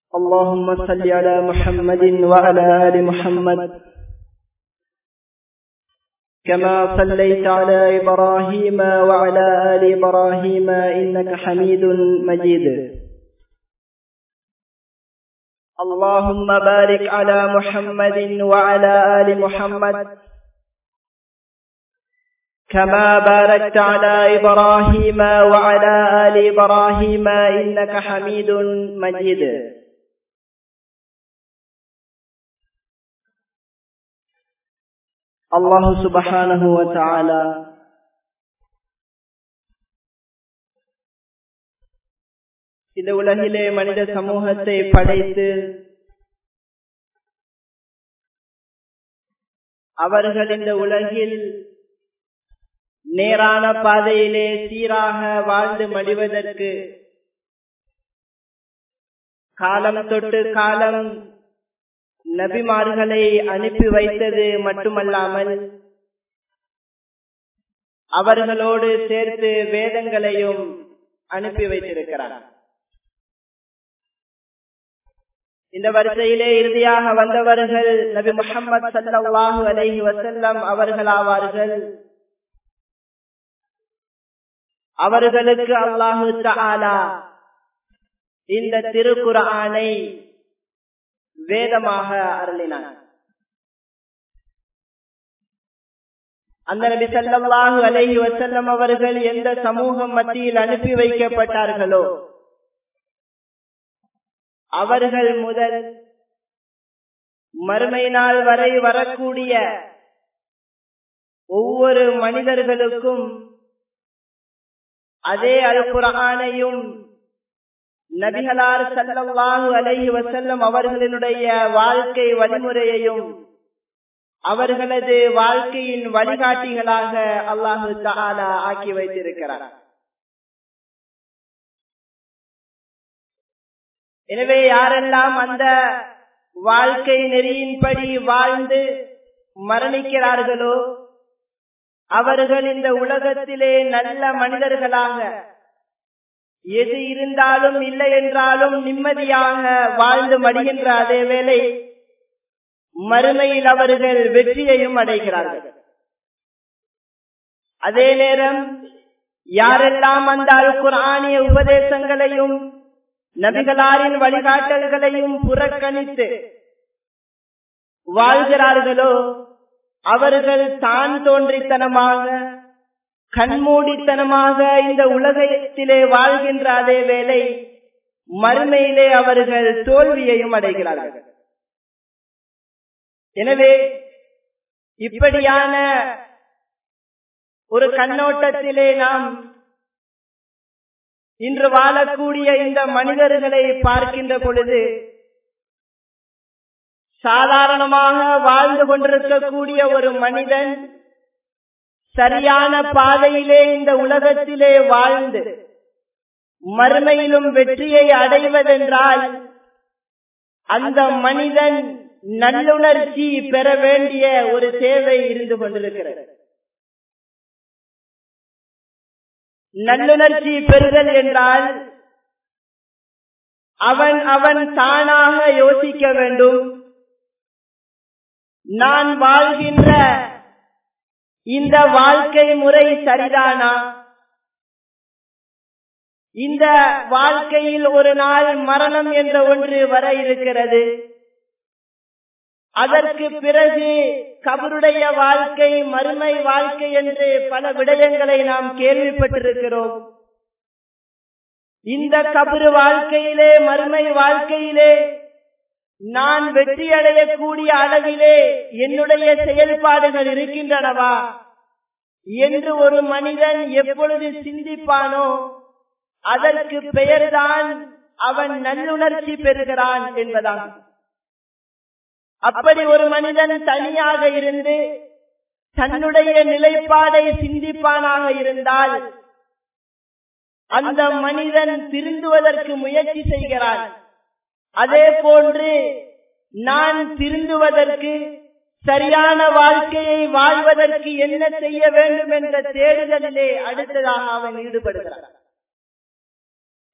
اللهم صل على محمد وعلى آل محمد كما صليت على إبراهيم وعلى آل إبراهيم إنك حميد مجيد اللهم بارك على محمد وعلى آل محمد كما باركت على إبراهيم وعلى آل إبراهيم إنك حميد مجيد அல்லாஹு சுபஹானஹு வ தஆலா இந்த உலகிலே மனித சமூகத்தை படைத்து அவர்கள் இந்த உலகில் நேரான பாதையிலே சீராக வாழ்ந்து மடிவதற்கு காலம் தொட்டு காலம் நபிமார்களை அனுப்பி வைத்தது மட்டுமல்லாமல் அவர்களோடு சேர்த்து வேதங்களையும் அனுப்பி வைத்திருக்கிறார் இந்த வரிசையிலே இறுதியாக வந்தவர்கள் நபி முகமது சல்லாஹூ அலஹி வசல்லம் அவர்களாவார்கள் அவர்களுக்கு அல்லாஹு தாலா இந்த திருக்குறானை வேதமாக அருளினார் அந்த நபி சல்லாஹு அலஹி வசல்லம் அவர்கள் எந்த சமூகம் மத்தியில் அனுப்பி வைக்கப்பட்டார்களோ அவர்கள் முதல் மறுமை நாள் வரை வரக்கூடிய ஒவ்வொரு மனிதர்களுக்கும் அதே அல்குரானையும் நபிகளார் சல்லாஹு அலஹி வசல்லம் அவர்களினுடைய வாழ்க்கை வழிமுறையையும் அவர்களது வாழ்க்கையின் வழிகாட்டிகளாக அல்லாஹு தாலா ஆக்கி வைத்திருக்கிறார் எனவே யாரெல்லாம் அந்த வாழ்க்கை நெறியின்படி வாழ்ந்து மரணிக்கிறார்களோ அவர்கள் இந்த உலகத்திலே நல்ல மனிதர்களாக எது இருந்தாலும் இல்லை என்றாலும் நிம்மதியாக வாழ்ந்து மடிகின்ற அதே வேளை மறுமையில் அவர்கள் வெற்றியையும் அடைகிறார்கள் அதே நேரம் யாரெல்லாம் அந்த குரானிய உபதேசங்களையும் நபிகளாரின் வழிகாட்டல்களையும் புறக்கணித்து வாழ்கிறார்களோ அவர்கள் தான் தோன்றித்தனமாக கண்மூடித்தனமாக இந்த உலகத்திலே வாழ்கின்ற அதே வேளை மறுமையிலே அவர்கள் தோல்வியையும் அடைகிறார்கள் எனவே இப்படியான ஒரு கண்ணோட்டத்திலே நாம் இன்று வாழக்கூடிய இந்த மனிதர்களை பார்க்கின்ற பொழுது சாதாரணமாக வாழ்ந்து கொண்டிருக்கக்கூடிய ஒரு மனிதன் சரியான பாதையிலே இந்த உலகத்திலே வாழ்ந்து மறுமையிலும் வெற்றியை அடைவதென்றால் அந்த மனிதன் நல்லுணர்ச்சி பெற வேண்டிய ஒரு தேவை இருந்து கொண்டிருக்கிறது நல்லுணர்ச்சி பெறுதல் என்றால் அவன் அவன் தானாக யோசிக்க வேண்டும் நான் வாழ்கின்ற இந்த வாழ்க்கை முறை சரிதானா இந்த வாழ்க்கையில் ஒரு நாள் மரணம் என்ற ஒன்று வர இருக்கிறது அதற்கு பிறகு கபருடைய வாழ்க்கை மறுமை வாழ்க்கை என்று பல விடயங்களை நாம் கேள்விப்பட்டிருக்கிறோம் இந்த கபரு வாழ்க்கையிலே மறுமை வாழ்க்கையிலே நான் வெற்றி அடையக்கூடிய அளவிலே என்னுடைய செயல்பாடுகள் இருக்கின்றனவா என்று ஒரு மனிதன் எப்பொழுது சிந்திப்பானோ அதற்கு பெயர்தான் அவன் நல்லுணர்ச்சி பெறுகிறான் என்பதாகும் அப்படி ஒரு மனிதன் தனியாக இருந்து தன்னுடைய நிலைப்பாடை சிந்திப்பானாக இருந்தால் அந்த மனிதன் திருந்துவதற்கு முயற்சி செய்கிறான் அதே போன்று நான் திருந்துவதற்கு சரியான வாழ்க்கையை வாழ்வதற்கு என்ன செய்ய வேண்டும் என்ற தேடுதலிலே அடுத்ததாக அவன் ஈடுபடுகிறான்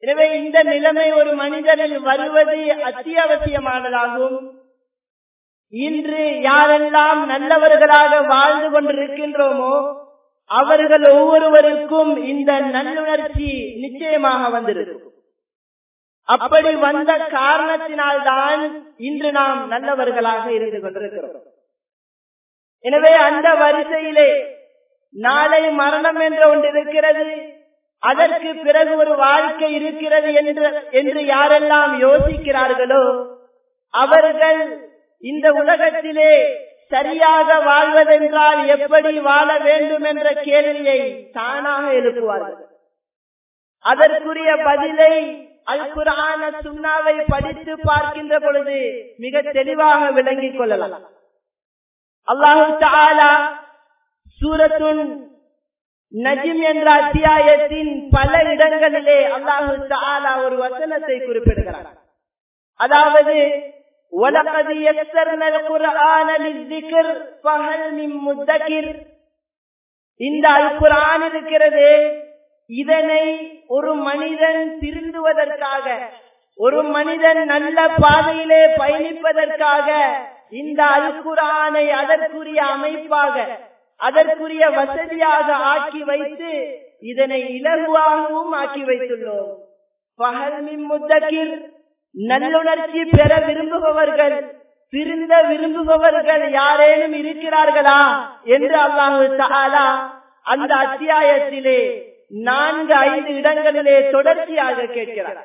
எனவே இந்த நிலைமை ஒரு மனிதனில் வருவது அத்தியாவசியமானதாகும் இன்று யாரெல்லாம் நல்லவர்களாக வாழ்ந்து கொண்டிருக்கின்றோமோ அவர்கள் ஒவ்வொருவருக்கும் இந்த நல்லுணர்ச்சி நிச்சயமாக வந்திருக்கும் அப்படி வந்த காரணத்தினால்தான் இன்று நாம் நல்லவர்களாக இருந்து கொண்டிருக்கிறோம் எனவே அந்த வரிசையிலே நாளை மரணம் என்ற ஒன்று இருக்கிறது அதற்கு பிறகு ஒரு வாழ்க்கை இருக்கிறது என்று என்று யாரெல்லாம் யோசிக்கிறார்களோ அவர்கள் இந்த உலகத்திலே சரியாக வாழ்வதென்றால் எப்படி வாழ வேண்டும் என்ற கேள்வியை தானாக எழுப்புவார்கள் அதற்குரிய பதிலை அல் குரான சுண்ணாவை படித்து பார்க்கின்ற பொழுது மிக தெளிவாக விளங்கிக் கொள்ளலாம் அல்லாஹு தாலா சூரத்துன் நஜிம் என்ற அத்தியாயத்தின் பல இடங்களிலே அல்லாஹு தாலா ஒரு வசனத்தை குறிப்பிடுகிறார் அதாவது وَلَقَدْ يَسَّرْنَا الْقُرْآنَ لِلذِّكْرِ فَهَلْ مِن مُدَّكِرٍ இந்த அல் குர்ஆன் இருக்கிறது இதனை ஒரு மனிதன் திருந்துவதற்காக ஒரு மனிதன் நல்ல பாதையிலே பயணிப்பதற்காக இந்த அல் குர்ஆனை அதற்குரிய அமைப்பாக அதற்குரிய வசதியாக ஆக்கி வைத்து இதனை இலகுவாகவும் ஆக்கி வைத்துள்ளோம் பகல் மின் முத்தகிர் நல்லுணர்ச்சி பெற விரும்புபவர்கள் திருந்த விரும்புபவர்கள் யாரேனும் இருக்கிறார்களா என்று அல்லாஹு தாலா அந்த அத்தியாயத்திலே நான்கு ஐந்து இடங்களிலே தொடர்ச்சியாக கேட்கிறார்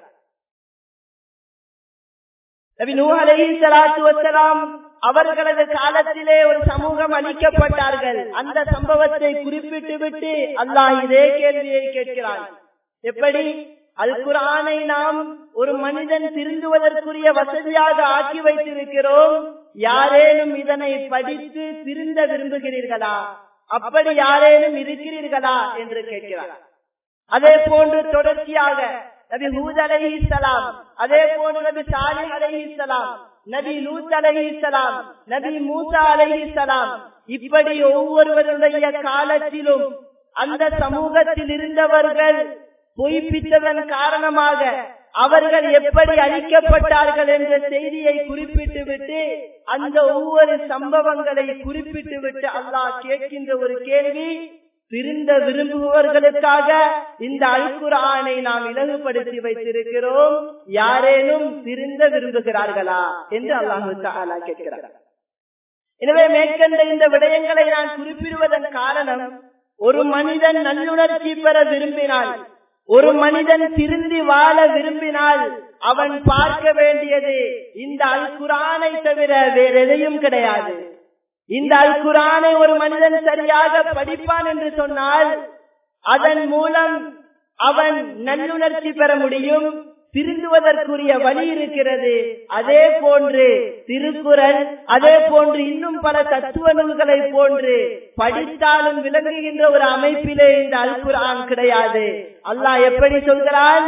நபி நூ அலைஹி ஸலாத்து வஸலாம் அவர்களது காலத்திலே ஒரு சமூகம் அளிக்கப்பட்டார்கள் அந்த சம்பவத்தை குறிப்பிட்டு விட்டு அல்லாஹ் இதே கேள்வியை கேட்கிறான் எப்படி அல் குரானை நாம் ஒரு மனிதன் திருந்துவதற்குரிய வசதியாக ஆக்கி வைத்திருக்கிறோம் யாரேனும் இதனை படித்து திருந்த விரும்புகிறீர்களா அப்படி யாரேனும் இருக்கிறீர்களா என்று கேட்கிறார் அதே போன்று தொடர்ச்சியாக நபி ஹூத் அலஹி சலாம் அதே போன்று நபி சாலி அலஹி சலாம் நபி லூத் அலஹி சலாம் நபி மூசா அலஹி சலாம் இப்படி ஒவ்வொருவருடைய காலத்திலும் அந்த சமூகத்தில் இருந்தவர்கள் பொய்ப்பித்ததன் காரணமாக அவர்கள் எப்படி அழிக்கப்பட்டார்கள் என்ற செய்தியை குறிப்பிட்டு விட்டு அந்த ஒவ்வொரு சம்பவங்களை குறிப்பிட்டு விட்டு அல்லாஹ் கேட்கின்ற ஒரு கேள்வி திருந்த விரும்புபவர்களுக்காக இந்த அல்குரானை நாம் இலகுபடுத்தி வைத்திருக்கிறோம் யாரேனும் திருந்த விரும்புகிறார்களா என்று அல்லாஹு தாலா கேட்கிறார் எனவே மேற்கண்ட இந்த விடயங்களை நான் குறிப்பிடுவதன் காரணம் ஒரு மனிதன் நல்லுணர்ச்சி பெற விரும்பினால் ஒரு மனிதன் திருந்தி வாழ விரும்பினால் அவன் பார்க்க வேண்டியது இந்த அல் குரானை தவிர வேற எதையும் கிடையாது இந்த அல் குரானை ஒரு மனிதன் சரியாக படிப்பான் என்று சொன்னால் அதன் மூலம் அவன் நல்லுணர்ச்சி பெற முடியும் திருந்துவதற்குரிய வழி இருக்கிறது அதே போன்று திருக்குறள் அதே போன்று இன்னும் பல தத்துவ நூல்களை போன்று படித்தாலும் விளங்குகின்ற ஒரு அமைப்பிலே இந்த அல் குரான் கிடையாது அல்லாஹ் எப்படி சொல்கிறான்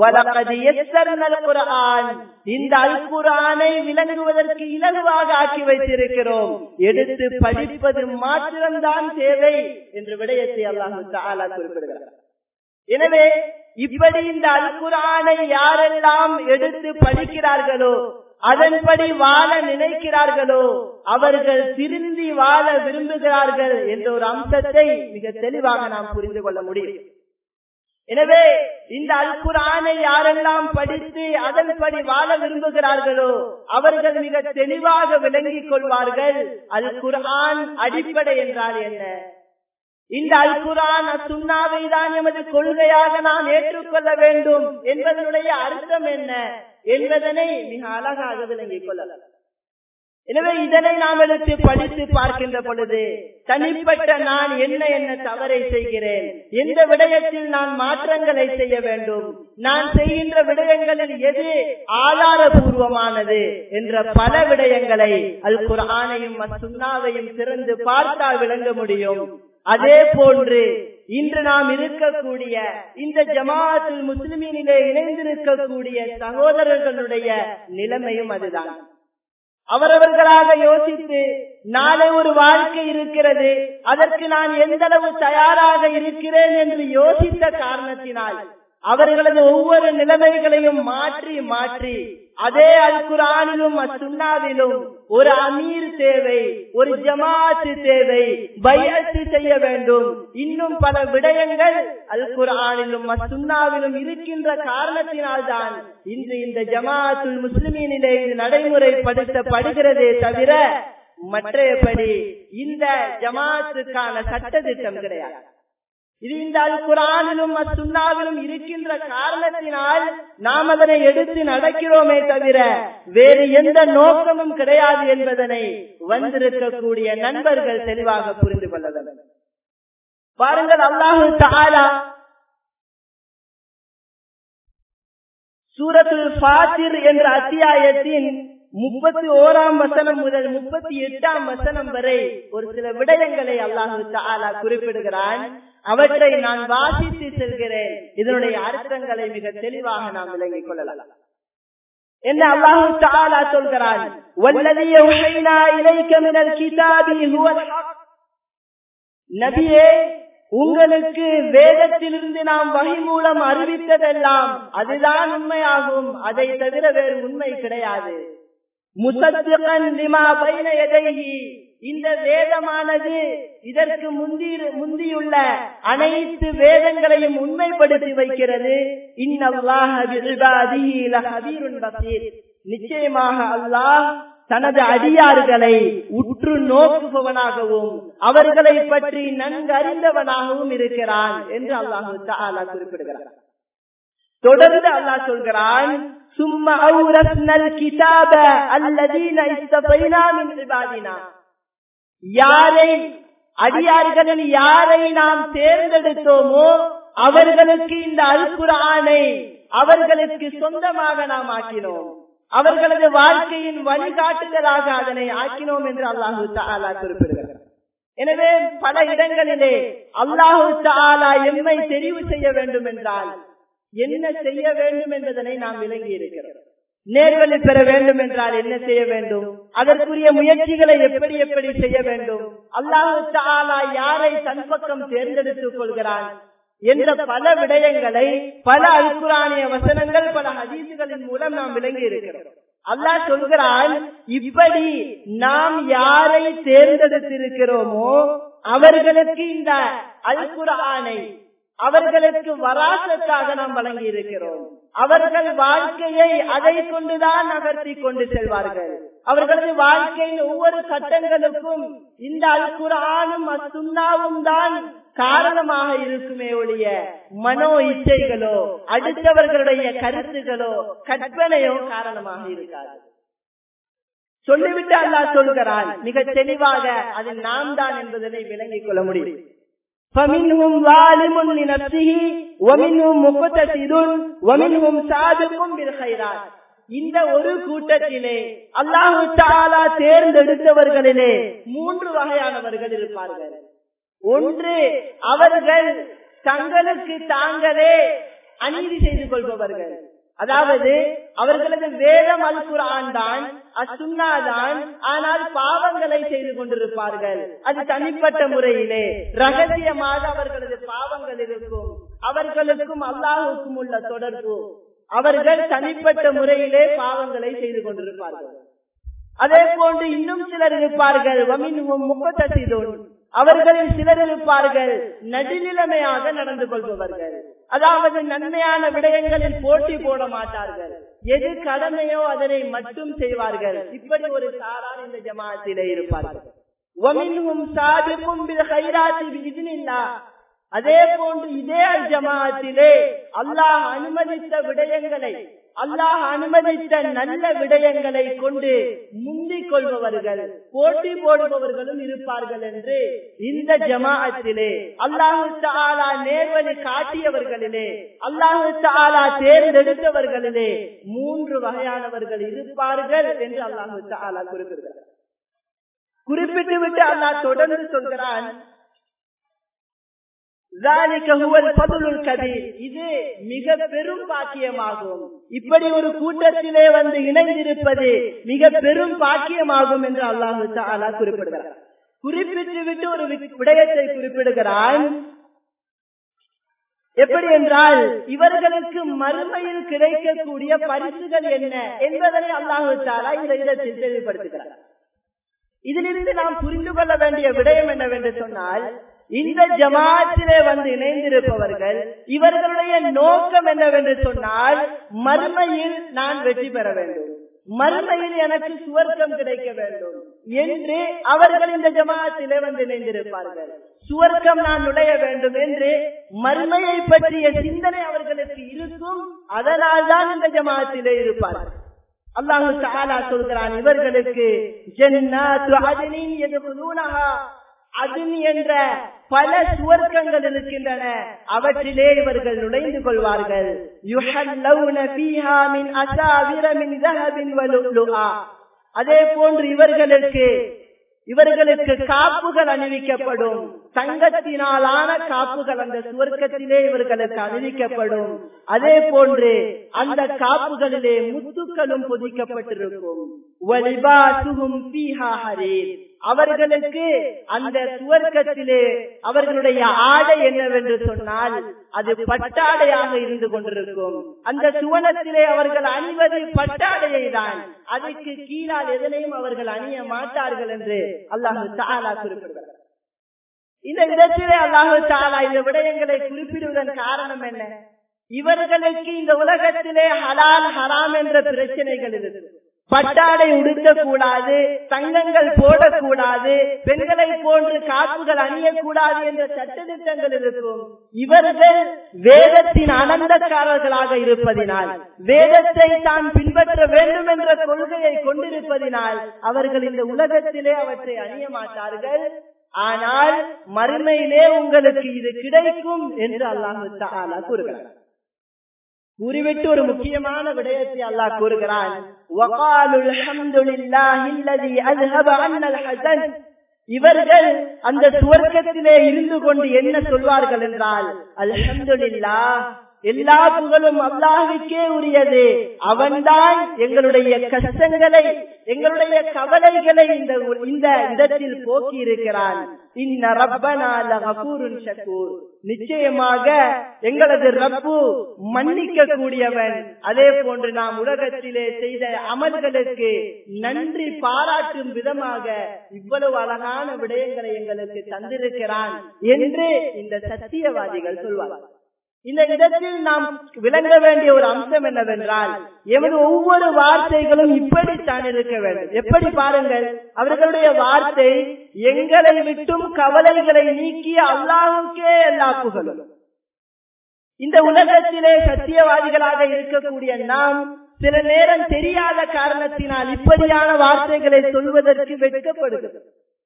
இந்த அல் குரானை விளங்குவதற்கு இலகுவாக ஆக்கி வைத்திருக்கிறோம் எடுத்து படிப்பது மாத்திரம்தான் தேவை என்று விடயத்தை அல்லாஹு தாலா குறிப்பிடுகிறார் எனவே இப்படி இந்த அல்குரானை யாரெல்லாம் எடுத்து படிக்கிறார்களோ அதன்படி வாழ நினைக்கிறார்களோ அவர்கள் திருந்தி வாழ விரும்புகிறார்கள் என்ற ஒரு அம்சத்தை மிக தெளிவாக நாம் புரிந்து கொள்ள முடியும் எனவே இந்த அல்குரானை யாரெல்லாம் படித்து அதன்படி வாழ விரும்புகிறார்களோ அவர்கள் மிக தெளிவாக விளங்கிக் கொள்வார்கள் அல் குரான் அடிப்படை என்றால் என்ன இந்த அல் குரான் சுண்ணாவை தான் எமது கொள்கையாக நாம் ஏற்றுக்கொள்ள வேண்டும் என்பதனுடைய அர்த்தம் என்ன என்பதனை மிக அழகாக விளங்கிக் கொள்ளலாம் எனவே இதனை நாம் எடுத்து படித்து பார்க்கின்ற பொழுது தனிப்பட்ட நான் என்ன என்ன தவறை செய்கிறேன் எந்த விடயத்தில் நான் மாற்றங்களை செய்ய வேண்டும் நான் செய்கின்ற விடயங்களில் எது ஆதாரபூர்வமானது என்ற பல விடயங்களை அல் குரானையும் சுண்ணாவையும் திறந்து பார்த்தால் விளங்க முடியும் அதே போன்று இன்று நாம் இருக்கக்கூடிய இந்த ஜமாஅத்துல் முஸ்லிமினிலே இணைந்திருக்கக்கூடிய சகோதரர்களுடைய நிலைமையும் அதுதான் அவரவர்களாக யோசித்து நாளை ஒரு வாழ்க்கை இருக்கிறது அதற்கு நான் எந்த அளவு தயாராக இருக்கிறேன் என்று யோசித்த காரணத்தினால் அவர்களது ஒவ்வொரு நிலைமைகளையும் மாற்றி மாற்றி அதே அல் குரானிலும் சுண்ணாவிலும் ஒரு அமீர் தேவை ஒரு ஜமாத்து தேவை பயத்து செய்ய வேண்டும் இன்னும் பல விடயங்கள் அல் குரானிலும் சுண்ணாவிலும் இருக்கின்ற காரணத்தினால்தான் இன்று இந்த ஜமாத்துல் முஸ்லிமீனிலே இது நடைமுறைப்படுத்தப்படுகிறதே தவிர மற்றையபடி இந்த ஜமாத்துக்கான சட்ட திட்டம் கிடையாது இது இந்த அல் குரானிலும் சுண்ணாவிலும் இருக்கின்ற காரணத்தினால் நாம் அதனை எடுத்து நடக்கிறோமே தவிர வேறு எந்த நோக்கமும் கிடையாது என்பதனை வந்திருக்கக்கூடிய நண்பர்கள் தெளிவாக புரிந்து கொள்ள வேண்டும் பாருங்கள் அல்லாஹு தாலா சூரத்துல் ஃபாத்திர் என்ற அத்தியாயத்தின் முப்பத்தி ஓராம் வசனம் முதல் முப்பத்தி எட்டாம் வசனம் வரை ஒரு சில விடயங்களை அல்லாஹு தாலா குறிப்பிடுகிறான் அவற்றை நான் வாசித்து செல்கிறேன் இதனுடைய அர்த்தங்களை மிக தெளிவாக நாம் விளங்கிக் கொள்ளலாம் என்ன அல்லாஹு தாலா சொல்கிறான் வல்லதி யௌஹைனா இலைக்க மினல் கிதாபி ஹுவல் ஹக் நபியே உங்களுக்கு வேதத்திலிருந்து நாம் வகை மூலம் அறிவித்ததெல்லாம் அதுதான் உண்மையாகும் அதை தவிர வேறு உண்மை கிடையாது முசத்துகன் லிமா பைன எதைகி இந்த வேதமானது இதற்கு முந்தி முந்தியுள்ள அனைத்து வேதங்களையும் உண்மைப்படுத்தி வைக்கிறது நிச்சயமாக அல்லாஹ் தனது அடியார்களை உற்று நோக்குபவனாகவும் அவர்களை பற்றி நன்கு அறிந்தவனாகவும் இருக்கிறான் என்று அல்லாஹு தாலா குறிப்பிடுகிறார் தொடர்ந்து அல்லாஹ் சொல்கிறான் சும்மா கிதாப அல்லதீன இஸ்தபைனா மின் இபாதினா யாரை அடியார்களில் யாரை நாம் தேர்ந்தெடுத்தோமோ அவர்களுக்கு இந்த அல்குரானை அவர்களுக்கு சொந்தமாக நாம் ஆக்கினோம் அவர்களது வாழ்க்கையின் வழிகாட்டுதலாக அதனை ஆக்கினோம் என்று அல்லாஹு தாலா குறிப்பிடுகிறார் எனவே பல இடங்களிலே அல்லாஹு தாலா எம்மை தெரிவு செய்ய வேண்டும் என்றால் என்ன செய்ய வேண்டும் என்பதனை நாம் விளங்கி இருக்கிறோம் நேர்வழி பெற வேண்டும் என்றால் என்ன செய்ய வேண்டும் அதற்குரிய முயற்சிகளை எப்படி எப்படி செய்ய வேண்டும் அல்லாஹு தாலா யாரை தன் பக்கம் தேர்ந்தெடுத்துக் கொள்கிறான் என்ற பல விடயங்களை பல அல்குரானிய வசனங்கள் பல ஹதீசுகளின் மூலம் நாம் விளங்கி இருக்கிறோம் அல்லாஹ் சொல்கிறான் இப்படி நாம் யாரை தேர்ந்தெடுத்திருக்கிறோமோ அவர்களுக்கு இந்த அல்குரானை அவர்களுக்கு வராசத்தாக நாம் வழங்கி இருக்கிறோம் அவர்கள் வாழ்க்கையை அதை கொண்டுதான் நகர்த்தி கொண்டு செல்வார்கள் அவர்களது வாழ்க்கையின் ஒவ்வொரு சட்டங்களுக்கும் இந்த அல்குரானும் அசுண்ணாவும் தான் காரணமாக இருக்குமே ஒழிய மனோ இச்சைகளோ அடுத்தவர்களுடைய கருத்துகளோ கற்பனையோ காரணமாக இருக்காது சொல்லிவிட்டு அல்லாஹ் சொல்கிறான் மிக தெளிவாக அது நாம் தான் என்பதனை விளங்கிக் கொள்ள முடியும் فمنهم ظالم لنفسه ومنهم مقتصد ومنهم سابق بالخيرات இந்த ஒரு கூட்டத்திலே அல்லாஹு தாலா தேர்ந்தெடுத்தவர்களிலே மூன்று வகையானவர்கள் இருப்பார்கள் ஒன்று அவர்கள் தங்களுக்கு தாங்களே அநீதி செய்து கொள்பவர்கள் அதாவது அவர்களது வேதம் அல் குரான் தான் அசுண்ணாதான் ஆனால் பாவங்களை செய்து கொண்டிருப்பார்கள் அது தனிப்பட்ட முறையிலே ரகசியமாக அவர்களது பாவங்கள் இருக்கும் அவர்களுக்கும் அல்லாஹுக்கும் உள்ள தொடர்பு அவர்கள் தனிப்பட்ட முறையிலே பாவங்களை செய்து கொண்டிருப்பார்கள் அதே போன்று இன்னும் சிலர் இருப்பார்கள் முப்பத்தசிதோன் அவர்களில் சிலர் இருப்பார்கள் நடுநிலைமையாக நடந்து கொள்பவர்கள் அதாவது நன்மையான விடயங்களில் போட்டி போட மாட்டார்கள் எது கடமையோ அதனை மட்டும் செய்வார்கள் இப்படி ஒரு சாரார் இந்த ஜமாத்திலே இருப்பார்கள் அதே போன்று இதே ஜமாத்திலே அல்லாஹ் அனுமதித்த விடயங்களை அல்லாஹ் அனுமதித்த நல்ல விடயங்களை கொண்டு முந்திக் கொள்பவர்கள் போட்டி போடுபவர்களும் இருப்பார்கள் என்று இந்த ஜமாஅத்திலே அல்லாஹு தாலா நேர்வழி காட்டியவர்களிலே அல்லாஹு தாலா தேர்ந்தெடுத்தவர்களிலே மூன்று வகையானவர்கள் இருப்பார்கள் என்று அல்லாஹு தாலா குறிப்பிடுகிறார் குறிப்பிட்டு விட்டு அல்லாஹ் தொடர்ந்து சொல்கிறான் இது மிக பெரும் பாக்கியமாகும் இப்படி ஒரு கூட்டத்திலே வந்து இணைந்திருப்பது மிக பெரும் பாக்கியமாகும் என்று அல்லாஹு தாலா குறிப்பிடுகிறார் குறிப்பிட்டு விட்டு ஒரு விடயத்தை குறிப்பிடுகிறான் எப்படி என்றால் இவர்களுக்கு மறுமையில் கிடைக்கக்கூடிய பரிசுகள் என்ன என்பதனை அல்லாஹு தாலா இந்த இடத்தில் தெளிவுபடுத்துகிறார் இதிலிருந்து நாம் புரிந்து கொள்ள வேண்டிய விடயம் என்னவென்று சொன்னால் இந்த ஜமாத்திலே வந்து இணைந்திருப்பவர்கள் இவர்களுடைய நோக்கம் என்னவென்று சொன்னால் மறுமையில் நான் வெற்றி பெற வேண்டும் மறுமையில் எனக்கு சுவர்க்கம் கிடைக்க வேண்டும் என்று அவர்கள் இந்த ஜமாத்திலே வந்து இணைந்திருப்பார்கள் சுவர்க்கம் நான் நுழைய வேண்டும் என்று மறுமையை பற்றிய சிந்தனை அவர்களுக்கு இருக்கும் அதனால் தான் இந்த ஜமாத்திலே இருப்பார்கள் அல்லாஹு தாலா சொல்கிறான் இவர்களுக்கு ஜன்னாத்து அதினின் எதுகுலூனஹா அதின் என்ற பல சுவர்க்கங்கள் இருக்கின்றன அவற்றிலே இவர்கள் நுழைந்து கொள்வார்கள் அதே போன்று இவர்களுக்கு இவர்களுக்கு காப்புகள் அணிவிக்கப்படும் தங்கத்தினாலான காப்புகள் அந்த சுவர்க்கத்திலே இவர்களுக்கு அணிவிக்கப்படும் அதே போன்று அந்த காப்புகளிலே முத்துக்களும் பொதிக்கப்பட்டிருக்கும் அவர்களுக்கு அந்த சுவர்க்கத்திலே அவர்களுடைய ஆடை என்னவென்று சொன்னால் அது பட்டாடையாக இருந்து கொண்டிருக்கும் அந்த சுவனத்திலே அவர்கள் அணிவது பட்டாடையை தான் அதற்கு கீழால் எதனையும் அவர்கள் அணிய மாட்டார்கள் என்று அல்லாஹு தாலா குறிப்பிடுகிறார் இந்த இடத்திலே அல்லாஹு தாலா இந்த விடயங்களை குறிப்பிடுவதன் காரணம் என்ன இவர்களுக்கு இந்த உலகத்திலே ஹலால் ஹராம் என்ற பிரச்சனைகள் இருக்கு பட்டாடை உடுக்க கூடாது தங்கங்கள் போடக்கூடாது பெண்களை போன்று காப்புகள் அணியக்கூடாது என்ற சட்டத்திட்டங்கள் இருக்கும் இவர்கள் வேதத்தின் அனந்தக்காரர்களாக இருப்பதினால் வேதத்தை தான் பின்பற்ற வேண்டும் என்ற கொள்கையை கொண்டிருப்பதினால் அவர்கள் இந்த உலகத்திலே அவற்றை அணிய மாட்டார்கள் ஆனால் மறுமையிலே உங்களுக்கு இது கிடைக்கும் என்று அல்லாஹு தாலா கூறுகிறார் கூறிவிட்டு ஒரு முக்கியமான விடயத்தை அல்லாஹ் கூறுகிறான் இவர்கள் அந்த சுவர்க்கத்திலே இருந்து கொண்டு என்ன சொல்வார்கள் என்றால் அல்ஹம்துலில்லா எல்லா புகழும் அல்லாஹுக்கே உரியது அவன்தான் எங்களுடைய கஷ்டங்களை எங்களுடைய கவலைகளை இந்த இந்த இடத்தில் போக்கி இருக்கிறான் நிச்சயமாக எங்களது ரப்பு மன்னிக்க கூடியவன் அதே போன்று நாம் உலகத்திலே செய்த அமல்களுக்கு நன்றி பாராட்டும் விதமாக இவ்வளவு அழகான விடயங்களை எங்களுக்கு தந்திருக்கிறான் என்று இந்த சத்தியவாதிகள் சொல்வார்கள் இந்த இடத்தில் நாம் விளங்க வேண்டிய ஒரு அம்சம் என்னவென்றால் எமது ஒவ்வொரு வார்த்தைகளும் இப்படித்தான் இருக்க வேண்டும் எப்படி பாருங்கள் அவர்களுடைய வார்த்தை எங்களை விட்டும் கவலைகளை நீக்கி அல்லாஹுக்கே எல்லா புகழும் இந்த உலகத்திலே சத்தியவாதிகளாக இருக்கக்கூடிய நாம் சில நேரம் தெரியாத காரணத்தினால் இப்படியான வார்த்தைகளை சொல்வதற்கு வெட்கப்படுகிறது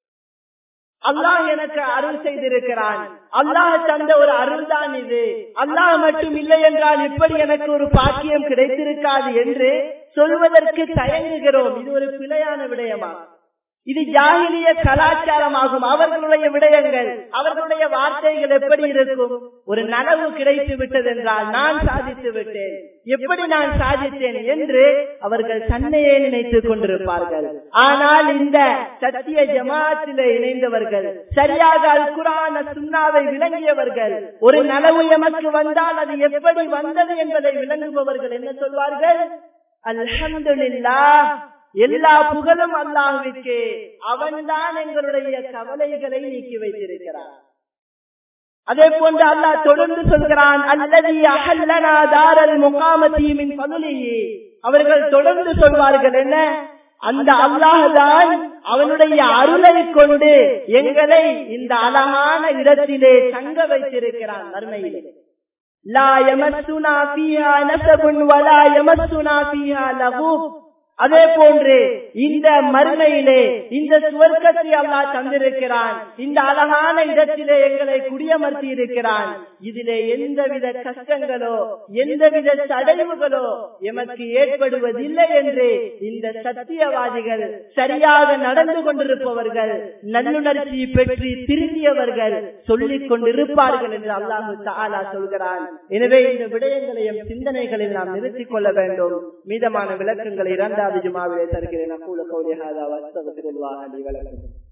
அல்லாஹ் எனக்கு அருள் செய்திருக்கிறான் அல்லாஹ் தந்த ஒரு அருள் தான் இது அல்லாஹ் மட்டும் இல்லை என்றால் இப்படி எனக்கு ஒரு பாக்கியம் கிடைத்திருக்காது என்று சொல்வதற்கு தயங்குகிறோம் இது ஒரு பிழையான விடயமா இது ஜாகிலிய கலாச்சாரமாகும் அவர்களுடைய விடயங்கள் அவர்களுடைய வார்த்தைகள் எப்படி இருக்கும் ஒரு நனவு கிடைத்து விட்டது என்றால் நான் சாதித்து விட்டேன் எப்படி நான் சாதித்தேன் என்று அவர்கள் தன்னையே நினைத்துக் கொண்டிருப்பார்கள் ஆனால் இந்த சத்திய ஜமாத்திலே இணைந்தவர்கள் சரியாக அல் குரான சுண்ணாவை விளங்கியவர்கள் ஒரு நனவு எமக்கு வந்தால் அது எப்படி வந்தது என்பதை விளங்குபவர்கள் என்ன சொல்வார்கள் அல்ஹம்துலில்லா எல்லா புகழும் அல்லாஹுவிற்கு அவன்தான் எங்களுடைய கவலைகளை நீக்கி வைத்திருக்கிறார் அதே போன்று அல்லாஹ் தொடர்ந்து சொல்கிறான் அல்லது அஹல்லனா தாரல் முகாமத்தீமின் பதுலியே அவர்கள் தொடர்ந்து சொல்வார்கள் என்ன அந்த அல்லாஹுதான் அவனுடைய அருளை கொண்டு எங்களை இந்த அழகான இடத்திலே தங்க வைத்திருக்கிறான் மறுமையிலே லா யமஸ்துனா ஃபீஹா நஸபுன் வலா யமஸ்துனா ஃபீஹா லகூப் அதே போன்று இந்த மறுமையிலே இந்த சுவர்க்கத்தை அல்லாஹ் தந்திருக்கிறான் இந்த அழகான இடத்திலே எங்களை குடியமர்த்தி இருக்கிறான் இதிலே எந்தவித கஷ்டங்களோ எந்தவித தடைவுகளோ எமக்கு ஏற்படுவதில்லை என்று இந்த சத்தியவாதிகள் சரியாக நடந்து கொண்டிருப்பவர்கள் நல்லுணர்ச்சி பெற்று திருந்தியவர்கள் சொல்லிக் கொண்டிருப்பார்கள் என்று அல்லாஹு தாலா சொல்கிறான் எனவே இந்த விடயங்களையும் சிந்தனைகளில் நாம் நிறுத்திக் கொள்ள வேண்டும் மீதமான விளக்கங்களை இரண்டாவது ஜுமாவிலே தருகிறேன் அக்கூல கௌலி ஹாதா வஸ்தகத்திருல்லாஹ் அலி வலக்கும்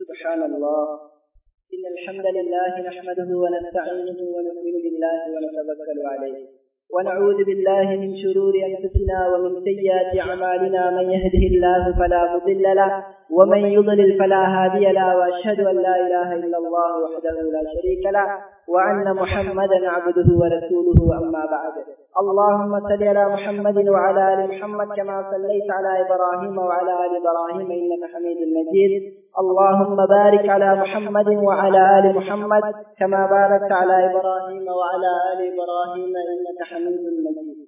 سبحان الله إن الحمد لله نحمده ونستعينه ونؤمن بالله ونتوكل عليه ونعوذ بالله من شرور أنفسنا ومن سيئات أعمالنا من يهده الله فلا مضل له ومن يضلل فلا هادي له وأشهد أن لا إله إلا الله وحده لا شريك له وأن محمدا عبده ورسوله أما بعد اللهم صل على محمد وعلى آل محمد كما صليت على إبراهيم وعلى آل إبراهيم إنك حميد مجيد اللهم بارك على محمد وعلى آل محمد كما باركت على إبراهيم وعلى آل إبراهيم إنك حميد مجيد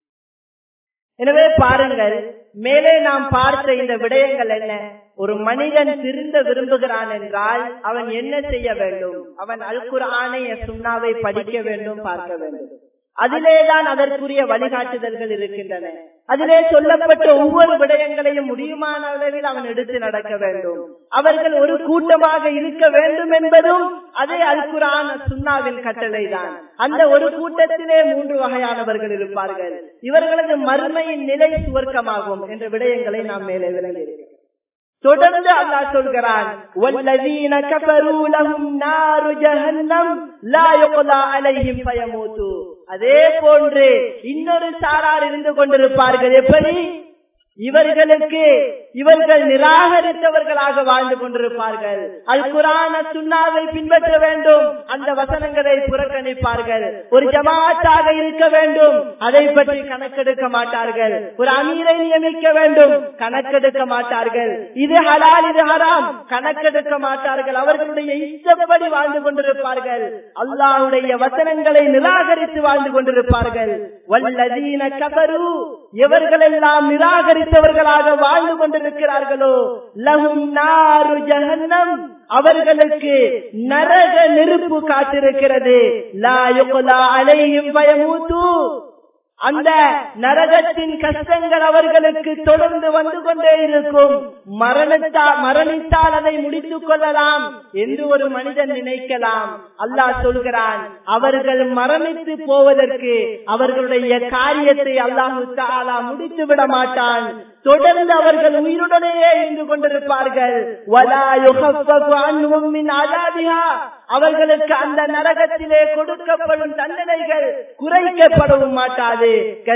எனவே பாருங்கள் மேலே நாம் பார்த்த இந்த விடயங்கள் என்ன ஒரு மனிதன் திருந்த விரும்புகிறான் என்றால் அவன் என்ன செய்ய வேண்டும் அவன் அல்குர் ஆணைய சுண்ணாவை படிக்க வேண்டும் பார்க்க வேண்டும் அதிலேதான் அதற்குரிய வழிகாட்டுதல்கள் இருக்கின்றன அதிலே சொல்லப்பட்ட ஒவ்வொரு விடயங்களையும் முடியுமான அளவில் அவன் எடுத்து நடக்க வேண்டும் அவர்கள் ஒரு கூட்டமாக இருக்க வேண்டும் என்பதும் அதே அல்குரான் சுண்ணாவின் கட்டளை தான் அந்த ஒரு கூட்டத்திலே மூன்று வகையானவர்கள் இருப்பார்கள் இவர்களது மறுமையின் நிலை சுவர்க்கமாகும் என்ற விடயங்களை நாம் மேலே விளங்கியிருக்கிறோம் தொடர்ந்து அல்லாஹ் சொல்கிறான் வல்லதீன கஃபரு லஹும் நாரு ஜஹன்னம் லா யுக்லா அலைஹிம் ஃபயமூது அதே போன்று இன்னொரு சாரார் இருந்து கொண்டிருப்பார்கள் எப்படி இவர்களுக்கு இவர்கள் நிராகரித்தவர்களாக வாழ்ந்து கொண்டிருப்பார்கள் அல் குரான சுண்ணாவை பின்பற்ற வேண்டும் அந்த வசனங்களை புறக்கணிப்பார்கள் ஒரு ஜமாத்தாக இருக்க வேண்டும் அதை பற்றி கணக்கெடுக்க மாட்டார்கள் ஒரு அமீரை நியமிக்க வேண்டும் கணக்கெடுக்க மாட்டார்கள் இது ஹலால் இது ஹராம் கணக்கெடுக்க மாட்டார்கள் அவர்களுடைய இஷ்டப்படி வாழ்ந்து கொண்டிருப்பார்கள் அல்லாஹுடைய வசனங்களை நிராகரித்து வாழ்ந்து கொண்டிருப்பார்கள் வல்லதீன கபரு எவர்களெல்லாம் நிராகரித்தவர்களாக வாழ்ந்து கொண்டிருக்கிறார்களோ லகும் நாரு ஜஹன்னம் அவர்களுக்கு நரக நெருப்பு காத்திருக்கிறது லா யுக்லா அலையும் பயமூத்து அந்த நரகத்தின் கஷ்டங்கள் அவர்களுக்கு தொடர்ந்து வந்து கொண்டே இருக்கும் மரணத்தால் மரணித்தால் அதை முடித்துக் கொள்ளலாம் என்று ஒரு மனிதன் நினைக்கலாம் அல்லாஹ் சொல்கிறான் அவர்கள் மரணித்து போவதற்கு அவர்களுடைய காரியத்தை அல்லாஹு தாலா முடித்து விட மாட்டான் தொடர்ந்து அவர்கள் உயிருடனேயே இருந்து கொண்டிருப்பார்கள் அவர்களுக்கு அந்த நரகத்திலே கொடுக்கப்படும் தண்டனைகள் குறைக்கப்படவும் மாட்டாது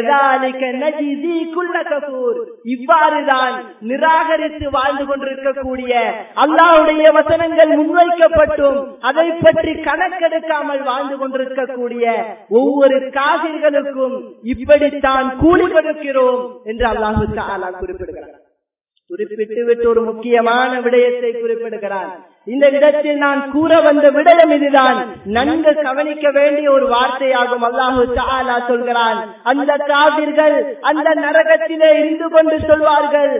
இவ்வாறுதான் நிராகரித்து வாழ்ந்து கொண்டிருக்கக்கூடிய அல்லாவுடைய வசனங்கள் முன்வைக்கப்பட்டும் அதை பற்றி கணக்கெடுக்காமல் வாழ்ந்து கொண்டிருக்கக்கூடிய ஒவ்வொரு காசிர்களுக்கும் இப்படித்தான் கூலி கொடுக்கிறோம் என்று அல்லாஹு தாலா குறிப்பிடுகிறார் குறிப்பிட்டு விட்டு ஒரு முக்கியமான விடயத்தை குறிப்பிடுகிறார் இந்த இடத்தில் நான் கூற வந்த விடயம் இதுதான் நன்கு கவனிக்க வேண்டிய ஒரு வார்த்தையாகும் அல்லாஹு தாலா சொல்கிறான் அந்த காவிர்கள் அந்த நரகத்திலே இருந்து கொண்டு சொல்வார்கள்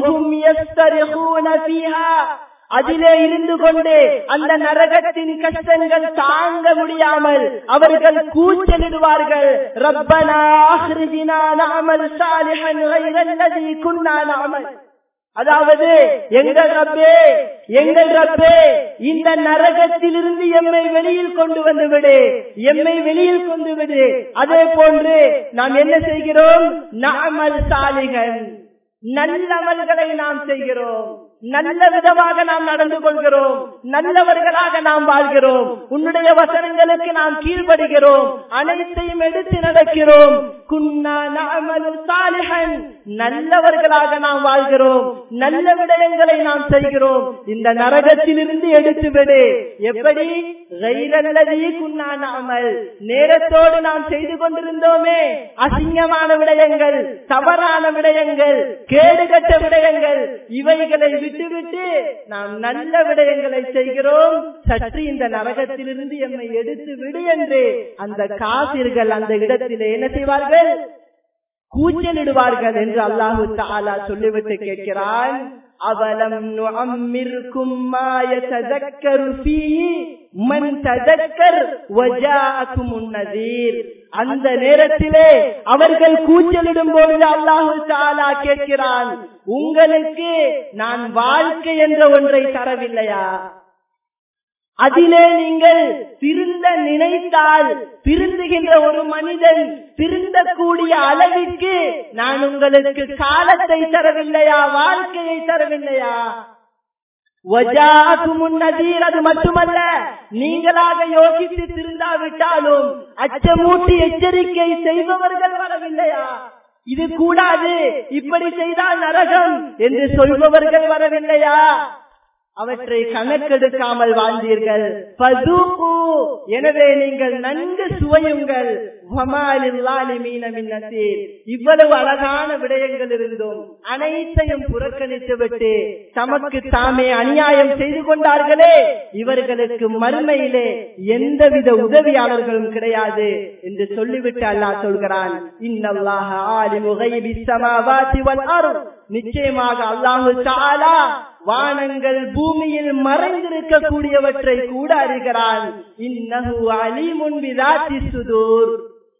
அதிலே இருந்து கொண்டு அந்த நரகத்தின் கஷ்டங்கள் தாங்க முடியாமல் அவர்கள் கூச்சலிடுவார்கள் ரப்பனா நாமல் சாலிஹன் கைரல்லதி குன்னா நாமல் அதாவது எங்கள் ரப்பே எங்கள் ரப்பே இந்த நரகத்திலிருந்து எம்மை வெளியில் கொண்டு வந்து விடு எம்மை வெளியில் கொண்டு விடு அதே போன்று நாம் என்ன செய்கிறோம் நாமல் சாலிகன் நல்லவர்களை நாம் செய்கிறோம் நல்ல விதமாக நாம் நடந்து கொள்கிறோம் நல்லவர்களாக நாம் வாழ்கிறோம் உன்னுடைய வசனங்களுக்கு நாம் கீழ்படுகிறோம் அனைத்தையும் எடுத்து நடக்கிறோம் நல்லவர்களாக நாம் வாழ்கிறோம் நல்ல விடயங்களை நாம் செய்கிறோம் இந்த நரகத்திலிருந்து எடுத்து விடு எப்படி குன்னாமல் நேரத்தோடு நாம் செய்து கொண்டிருந்தோமே அசிங்கமான விடயங்கள் தவறான விடயங்கள் கேடுகட்ட விடயங்கள் இவைகளை விட்டுவிட்டு நாம் நல்ல விடயங்களை செய்கிறோம் சற்று இந்த நரகத்திலிருந்து எம்மை எடுத்து விடு என்று அந்த காசிர்கள் அந்த இடத்திலே என்ன செய்வார்கள் கூச்சலிடுவார்கள் என்று அல்லாஹு தாலா சொல்லிவிட்டு கேட்கிறான் அவலம் நுஅம்மிர்கும் மா யததக்கரு ஃபீஹி மன் ததக்கர் வஜாஅகுமுன் நதீர் அந்த நேரத்திலே அவர்கள் கூச்சலிடும் பொழுது அல்லாஹு தாலா கேட்கிறான் உங்களுக்கு நான் வாழ்க்கை என்ற ஒன்றை தரவில்லையா அதிலே நீங்கள் திருந்த நினைத்தால் திருந்துகின்ற ஒரு மனிதன் திருந்தக்கூடிய அளவிற்கு நான் உங்களுக்கு காலத்தை தரவில்லையா வாழ்க்கையை தரவில்லையா அது மட்டுமல்ல நீங்களாக யோசித்து திருந்தாவிட்டாலும் அச்சமூட்டி எச்சரிக்கை செய்பவர்கள் வரவில்லையா இது கூடாது இப்படி செய்தால் நரகம் என்று சொல்பவர்கள் வரவில்லையா அவற்றை கணக்கெடுக்காமல் வாழ்ந்தீர்கள் எனவே நீங்கள் நன்கு சுவையுங்கள் இவ்வளவு அழகான விடயங்கள் இருந்தும் அனைத்தையும் புறக்கணித்து விட்டு தமக்கு தாமே அநியாயம் செய்து கொண்டார்களே இவர்களுக்கு மறுமையிலே எந்தவித உதவியாளர்களும் கிடையாது என்று சொல்லிவிட்டு அல்லாஹ் சொல்கிறான் இன்னல்லாஹ ஆலிமுகைபி சமாவாதி வல் அருள் நிச்சயமாக அல்லாஹு தாலா வானங்கள் பூமியில் மறைந்திருக்கக்கூடியவற்றை கூட அறிகிறான் இன்னஹு அலிமுன் விதாத்தி சுதூர்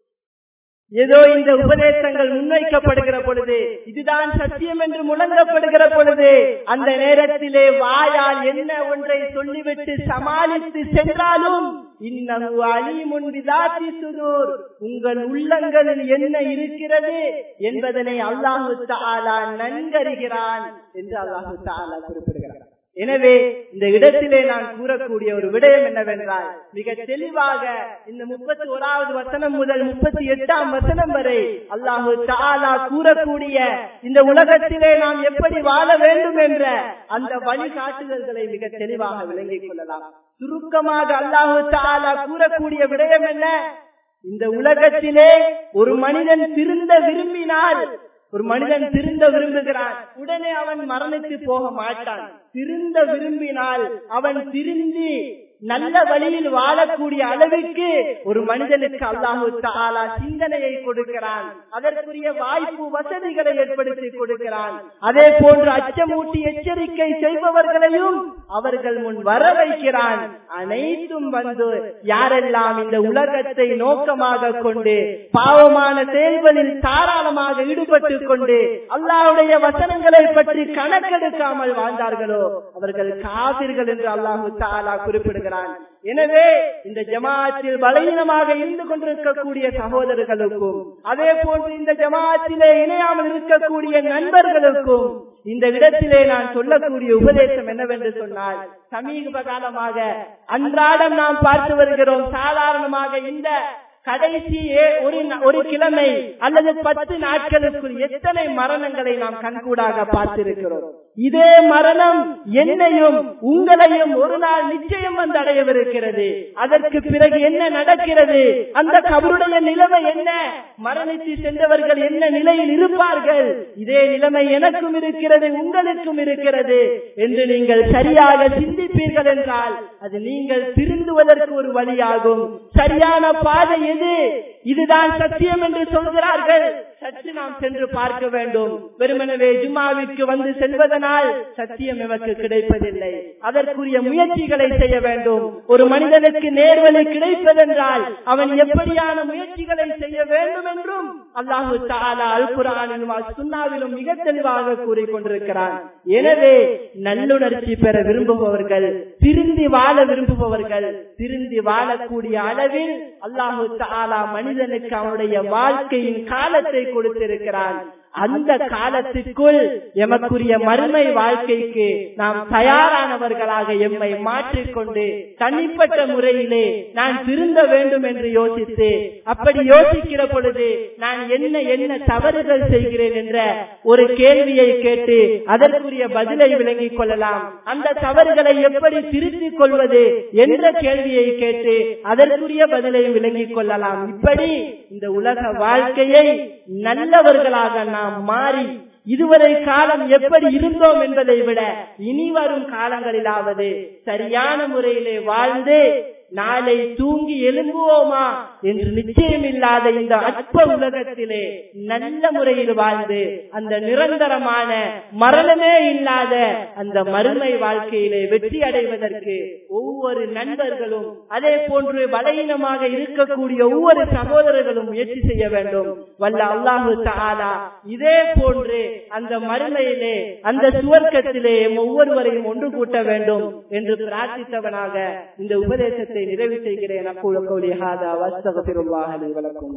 ஏதோ இந்த உபதேசங்கள் முன்வைக்கப்படுகிற பொழுது இதுதான் சத்தியம் என்று முழங்கப்படுகிற பொழுது அந்த நேரத்திலே வாயால் என்ன ஒன்றை சொல்லிவிட்டு சமாளித்து சென்றாலும் இன்னகு அலிமுன் விதாத்தி சுதூர் உங்கள் உள்ளங்களில் என்ன இருக்கிறது என்பதனை அல்லாஹு தாலா நன்கறிகிறான் என்று அல்லாஹு தாலா குறிப்பிடுகிறார் எனவே இந்த இடத்திலே நான் கூறக்கூடிய ஒரு விடயம் என்னவென்றால் மிக தெளிவாக இந்த முப்பத்தி ஓராவது வசனம் முதல் முப்பத்தி எட்டாம் வசனம் வரை அல்லாஹு தாலா கூறக்கூடிய இந்த உலகத்திலே நாம் எப்படி வாழ வேண்டும் என்ற அந்த வழிகாட்டுதல்களை மிக தெளிவாக விளங்கிக் கொள்ளலாம் சுருக்கமாக அல்லாஹு தாலா கூறக்கூடிய விடயம் என்ன இந்த உலகத்திலே ஒரு மனிதன் திருந்த விரும்பினால் ஒரு மனிதன் திருந்த விரும்புகிறான் உடனே அவன் மரணித்து போக மாட்டான் திருந்த விரும்பினால் அவன் திருந்தி நல்ல வழியில் வாழக்கூடிய அளவிற்கு ஒரு மனிதனுக்கு அல்லாஹு தாலா சிந்தனையை கொடுக்கிறான் அதற்குரிய வாய்ப்பு வசதிகளை ஏற்படுத்தி கொடுக்கிறான் அதே போன்று அச்சமூட்டி எச்சரிக்கை செய்பவர்களையும் அவர்கள் முன் வர வைக்கிறான் அனைத்தும் வந்து யாரெல்லாம் இந்த உலகத்தை நோக்கமாக கொண்டு பாவமான செயல்களில் தாராளமாக ஈடுபட்டு கொண்டு அல்லாஹுடைய வசனங்களை பற்றி கணக்கெடுக்காமல் வாழ்ந்தார்களோ அவர்கள் காவிர்கள் என்று அல்லாஹு தாலா குறிப்பிடுகிறார் எனவே இந்த ஜமாத்தில் பலவீனமாக இருந்து கொண்டிருக்கக்கூடிய சகோதரர்களுக்கும் அதே போன்று இந்த ஜமாத்திலே இணையாமல் இருக்கக்கூடிய நண்பர்களுக்கும் இந்த இடத்திலே நான் சொல்லக்கூடிய உபதேசம் என்னவென்று சொன்னால் சமீப காலமாக அன்றாடம் நாம் பார்த்து வருகிறோம் சாதாரணமாக இந்த கடைசி ஒரு ஒரு கிழமை அல்லது பத்து நாட்களுக்குள் எத்தனை மரணங்களை நாம் கண்கூடாக பார்த்திருக்கிறோம் இதே மரணம் என்னையும் உங்களையும் ஒரு நாள் நிச்சயம் வந்து அடையவிருக்கிறது அதற்கு பிறகு என்ன நடக்கிறது அந்த கபருடைய நிலைமை என்ன மரணித்து சென்றவர்கள் என்ன நிலையில் இருப்பார்கள் இதே நிலைமை எனக்கும் இருக்கிறது உங்களுக்கும் இருக்கிறது என்று நீங்கள் சரியாக சிந்திப்பீர்கள் என்றால் அது நீங்கள் திருந்துவதற்கு ஒரு வழியாகும் சரியான பாதை எது இதுதான் சத்தியம் என்று சொல்கிறார்கள் சற்று நாம் சென்று பார்க்க வேண்டும் வெறுமனவே ஜும்மாவிற்கு வந்து செல்வதனால் சத்தியம் எமக்கு கிடைப்பதில்லை அதற்குரிய முயற்சிகளை செய்ய வேண்டும் ஒரு மனிதனுக்கு நேர்வழி கிடைப்பதென்றால் அவன் எப்படியான முயற்சிகளை செய்ய வேண்டும் என்றும் அல்லாஹு தாலா அல் குரானிலும் சுண்ணாவிலும் மிக தெளிவாக கூறிக்கொண்டிருக்கிறான் எனவே நல்லுணர்ச்சி பெற விரும்புபவர்கள் திருந்தி வாழ விரும்புபவர்கள் திருந்தி வாழக்கூடிய அளவில் அல்லாஹு தாலா மனிதனுக்கு அவனுடைய வாழ்க்கையின் காலத்தை கொடுத்திருக்கிறான் அந்த காலத்திற்குள் எமக்குரிய மறுமை வாழ்க்கைக்கு நாம் தயாரானவர்களாக எம்மை மாற்றிக்கொண்டு தனிப்பட்ட முறையிலே நான் திருந்த வேண்டும் என்று யோசித்து அப்படி யோசிக்கிற பொழுது நான் என்ன என்ன தவறுகள் செய்கிறேன் என்ற ஒரு கேள்வியை கேட்டு அதற்குரிய பதிலை விளங்கிக் கொள்ளலாம் அந்த தவறுகளை எப்படி திருத்திக் கொள்வது என்ற கேள்வியை கேட்டு அதற்குரிய பதிலை விளங்கிக் கொள்ளலாம் இப்படி இந்த உலக வாழ்க்கையை நல்லவர்களாக நாம் மாறி இதுவரை காலம் எப்படி இருந்தோம் என்பதை விட இனி வரும் காலங்களிலாவது சரியான முறையிலே வாழ்ந்து நாளை தூங்கி எழும்புவோமா என்று நிச்சயம் இல்லாத இந்த அற்ப உலகத்திலே நல்ல முறையில் வாழ்ந்து அந்த நிரந்தரமான மரணமே இல்லாத அந்த மறுமை வாழ்க்கையிலே வெற்றி அடைவதற்கு ஒவ்வொரு நண்பர்களும் அதே போன்று பலகீனமாக இருக்கக்கூடிய ஒவ்வொரு சகோதரர்களும் முயற்சி செய்ய வேண்டும் வல்ல அல்லாஹு தாலா இதே போன்று அந்த மறுமையிலே அந்த சுவர்க்கத்திலே ஒவ்வொருவரையும் ஒன்று கூட்ட வேண்டும் என்று பிரார்த்தித்தவனாக இந்த உபதேசத்தை நிறைவு செய்கிறேன் அக்கூல கௌலி ஹாதா வஸ்தகபிருல்லாஹ் லி வலக்கும்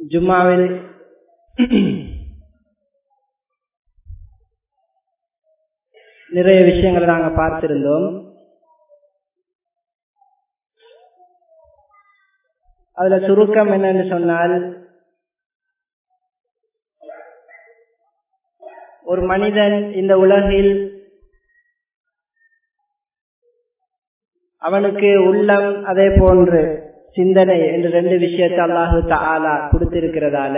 ஜும்மாவில் நிறைய விஷயங்களை நாங்க பார்த்திருந்தோம் அதுல சுருக்கம் என்னன்னு சொன்னால் ஒரு மனிதன் இந்த உலகில் அவனுக்கு உள்ளம் அதே போன்று சிந்தனை என்று ரெண்டு விஷயத்தை அல்லாஹு தாலா கொடுத்திருக்கிறதால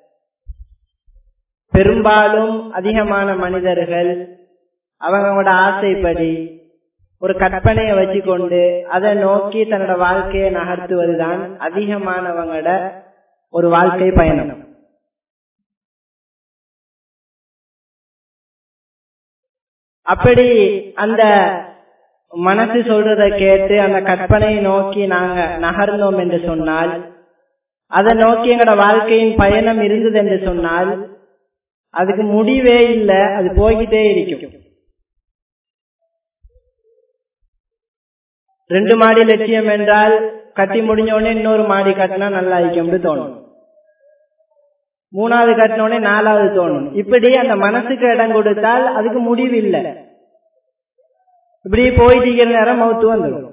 பெரும்பாலும் அதிகமான மனிதர்கள் அவங்களோட ஆசைப்படி ஒரு கற்பனையை வச்சுக்கொண்டு அதை நோக்கி தன்னோட வாழ்க்கையை நகர்த்துவதுதான் அதிகமானவங்களோட ஒரு வாழ்க்கை பயணம் அப்படி அந்த மனசு சொல்றத கேட்டு அந்த கற்பனையை நோக்கி நாங்க நகர்ந்தோம் என்று சொன்னால் அதை நோக்கி எங்களோட வாழ்க்கையின் பயணம் இருந்தது என்று சொன்னால் அதுக்கு முடிவே இல்லை அது போய்கிட்டே இருக்கும் ரெண்டு மாடி லட்சியம் என்றால் கட்டி முடிஞ்ச உடனே இன்னொரு மாடி கட்டினா நல்லா இருக்கும்னு தோணும் மூணாவது கட்டின உடனே நாலாவது தோணும் இப்படி அந்த மனசுக்கு இடம் கொடுத்தால் அதுக்கு முடிவு இல்லை இப்படி போயிட்டு இருக்கிற நேரம் மவுத்து வந்துடும்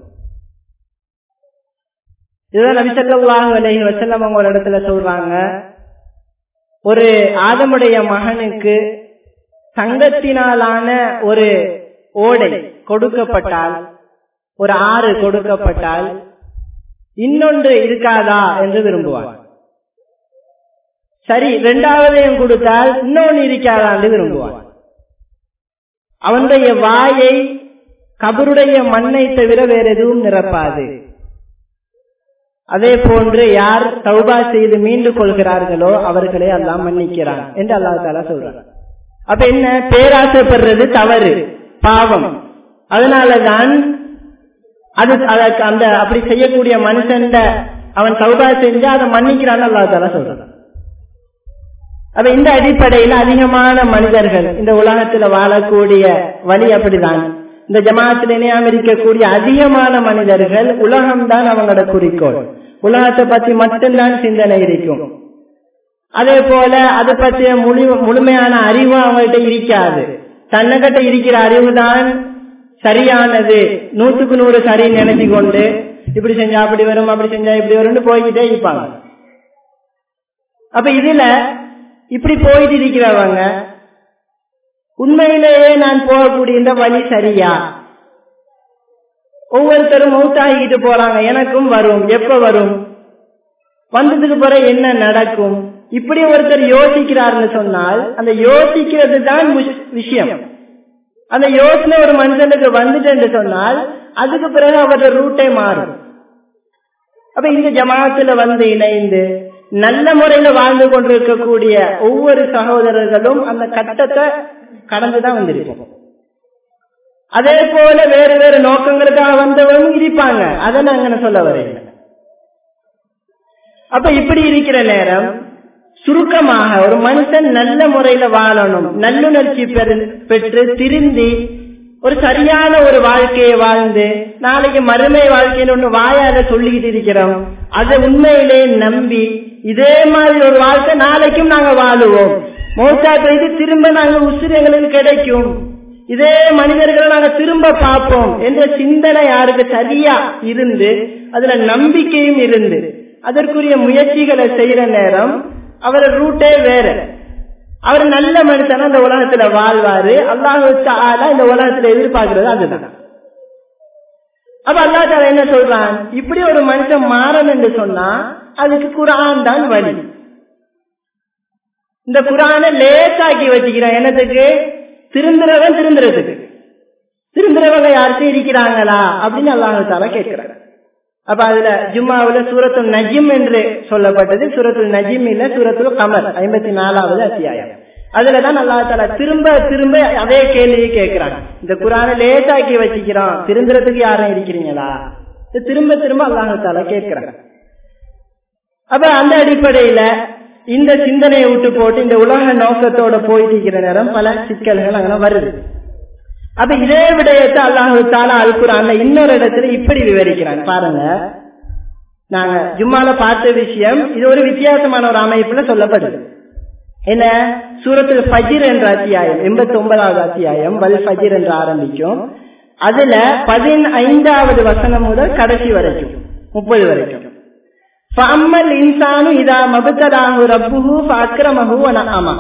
இதுதான் நபிசல்லாஹு அலஹி வசல்லம் அவங்க ஒரு இடத்துல சொல்றாங்க ஒரு ஆதமுடைய மகனுக்கு தங்கத்தினாலான ஒரு ஓடை கொடுக்கப்பட்டால் ஒரு ஆறு கொடுக்கப்பட்டால் இன்னொன்று இருக்காதா என்று விரும்புவார் சரி இரண்டாவதையும் கொடுத்தால் இன்னொன்று இருக்காதா என்று விரும்புவார் அவனுடைய வாயை கபருடைய மண்ணை தவிர வேற எதுவும் நிரப்பாது அதே போன்று யார் தௌபா செய்து மீண்டு கொள்கிறார்களோ அவர்களை எல்லாம் மன்னிக்கிறான் என்று அல்லா தாலா சொல்றார் அப்ப என்ன பேராசைப்படுறது தவறு பாவம் அதனாலதான் அது அதற்கு அந்த அப்படி செய்யக்கூடிய மனுஷன் அவன் தௌபா செஞ்சா அதை மன்னிக்கிறான்னு அல்லா தாலா சொல்றான் அப்ப இந்த அடிப்படையில் அதிகமான மனிதர்கள் இந்த உலகத்துல வாழக்கூடிய வழி அப்படிதான் இந்த ஜமாத்தில் இணையாம இருக்கக்கூடிய அதிகமான மனிதர்கள் உலகம்தான் அவங்களோட குறிக்கோள் உலகத்தை பத்தி மட்டும்தான் சிந்தனை இருக்கும் அதே போல அதை பற்றிய முழு முழுமையான அறிவு அவங்கள்ட்ட இருக்காது தன்னகிட்ட இருக்கிற அறிவு தான் சரியானது நூத்துக்கு நூறு சரின்னு நினைச்சு கொண்டு இப்படி செஞ்சா அப்படி வரும் அப்படி செஞ்சா இப்படி வரும்னு போய்கிட்டே இருப்பாங்க அப்ப இதுல இப்படி போயிட்டு இருக்கிறவங்க உண்மையிலேயே நான் போகக்கூடிய இந்த வழி சரியா ஒவ்வொருத்தரும் மௌத்தாகிட்டு போறாங்க எனக்கும் வரும் எப்ப வரும் வந்ததுக்கு பிறகு என்ன நடக்கும் இப்படி ஒருத்தர் யோசிக்கிறார்னு சொன்னால் அந்த யோசிக்கிறது தான் விஷயம் அந்த யோசனை ஒரு மனுஷனுக்கு வந்துட்டு சொன்னால் அதுக்கு பிறகு அவரது ரூட்டே மாறும் அப்ப இந்த ஜமாத்துல வந்து இணைந்து நல்ல முறையில வாழ்ந்து கொண்டிருக்கக்கூடிய ஒவ்வொரு சகோதரர்களும் அந்த கட்டத்தை கடந்துதான் வந்திருக்கும் அதே போல வேறு வேறு நோக்கங்களுக்காக வந்தவரும் இருப்பாங்க அதை நாங்க சொல்ல வரேன் அப்ப இப்படி இருக்கிற நேரம் சுருக்கமாக ஒரு மனுஷன் நல்ல முறையில வாழணும் நல்லுணர்ச்சி பெற்று திருந்தி ஒரு சரியான ஒரு வாழ்க்கையை வாழ்ந்து நாளைக்கு மறுமை வாழ்க்கைன்னு ஒண்ணு வாயால சொல்லிக்கிட்டு இருக்கிறோம் அதை உண்மையிலே நம்பி இதே மாதிரி ஒரு வாழ்க்கை நாளைக்கும் நாங்க வாழுவோம் மோசா செய்து திரும்ப நாங்க உசுறு எங்களுக்கு கிடைக்கும் இதே மனிதர்களை நாங்க திரும்ப பார்ப்போம் என்ற சிந்தனை யாருக்கு சரியா இருந்து அதுல நம்பிக்கையும் இருந்து அதற்குரிய முயற்சிகளை செய்யற நேரம் அவர ரூட்டே வேற அவர் நல்ல மனுஷனா இந்த உலகத்துல வாழ்வாரு அல்லாஹ் ஆளா இந்த உலகத்துல எதிர்பார்க்கிறது அதுதான் அப்ப அல்லா தால என்ன சொல்றான் இப்படி ஒரு மனுஷன் மாறணும் என்று சொன்னா அதுக்கு குரான் தான் வழி இந்த குரான லேசாக்கி வச்சுக்கிறான் என்னத்துக்கு திருந்துறவன் திருந்துறதுக்கு திருந்துறவங்க யாருக்கும் இருக்கிறாங்களா அப்படின்னு அல்லாஹால கேட்கிறாங்க அப்ப அதுல ஜும்மாவுல சூரத்துல் நஜிம் என்று சொல்லப்பட்டது சூரத்துல் நஜிம் இல்ல சூரத்துல் கமர் ஐம்பத்தி நாலாவது அத்தியாயம் அதுலதான் அல்லா தாலா திரும்ப திரும்ப அதே கேள்வியை கேட்கிறாங்க இந்த குரான லேசாக்கி வச்சுக்கிறோம் திருந்துறதுக்கு யாரும் இருக்கிறீங்களா திரும்ப திரும்ப அல்லாஹு தாலா கேட்கிறாங்க அப்ப அந்த அடிப்படையில இந்த சிந்தனையை விட்டு போட்டு இந்த உலக நோக்கத்தோட போயிட்டு இருக்கிற நேரம் பல சிக்கல்கள் அங்கே வருது அப்ப இதே விடயத்தை அல்லாஹு தாலா அல் குரான்ல இன்னொரு இடத்துல இப்படி விவரிக்கிறான் பாருங்க நாங்க ஜும்மால பார்த்த விஷயம் இது ஒரு வித்தியாசமான ஒரு அமைப்புல சொல்லப்படுது என்ன சூரத்தில் ஃபஜிர் என்ற அத்தியாயம் எண்பத்தி ஒன்பதாவது அத்தியாயம் வல் ஃபஜிர் என்று ஆரம்பிக்கும் அதுல பதினைந்தாவது வசனம் முதல் கடைசி வரைக்கும் முப்பது வரைக்கும் ஃபஅம்மல் இன்சானு இதா மபுத்தலாஹு ரப்புஹு ஃபஅக்ரமஹு வ நஅமா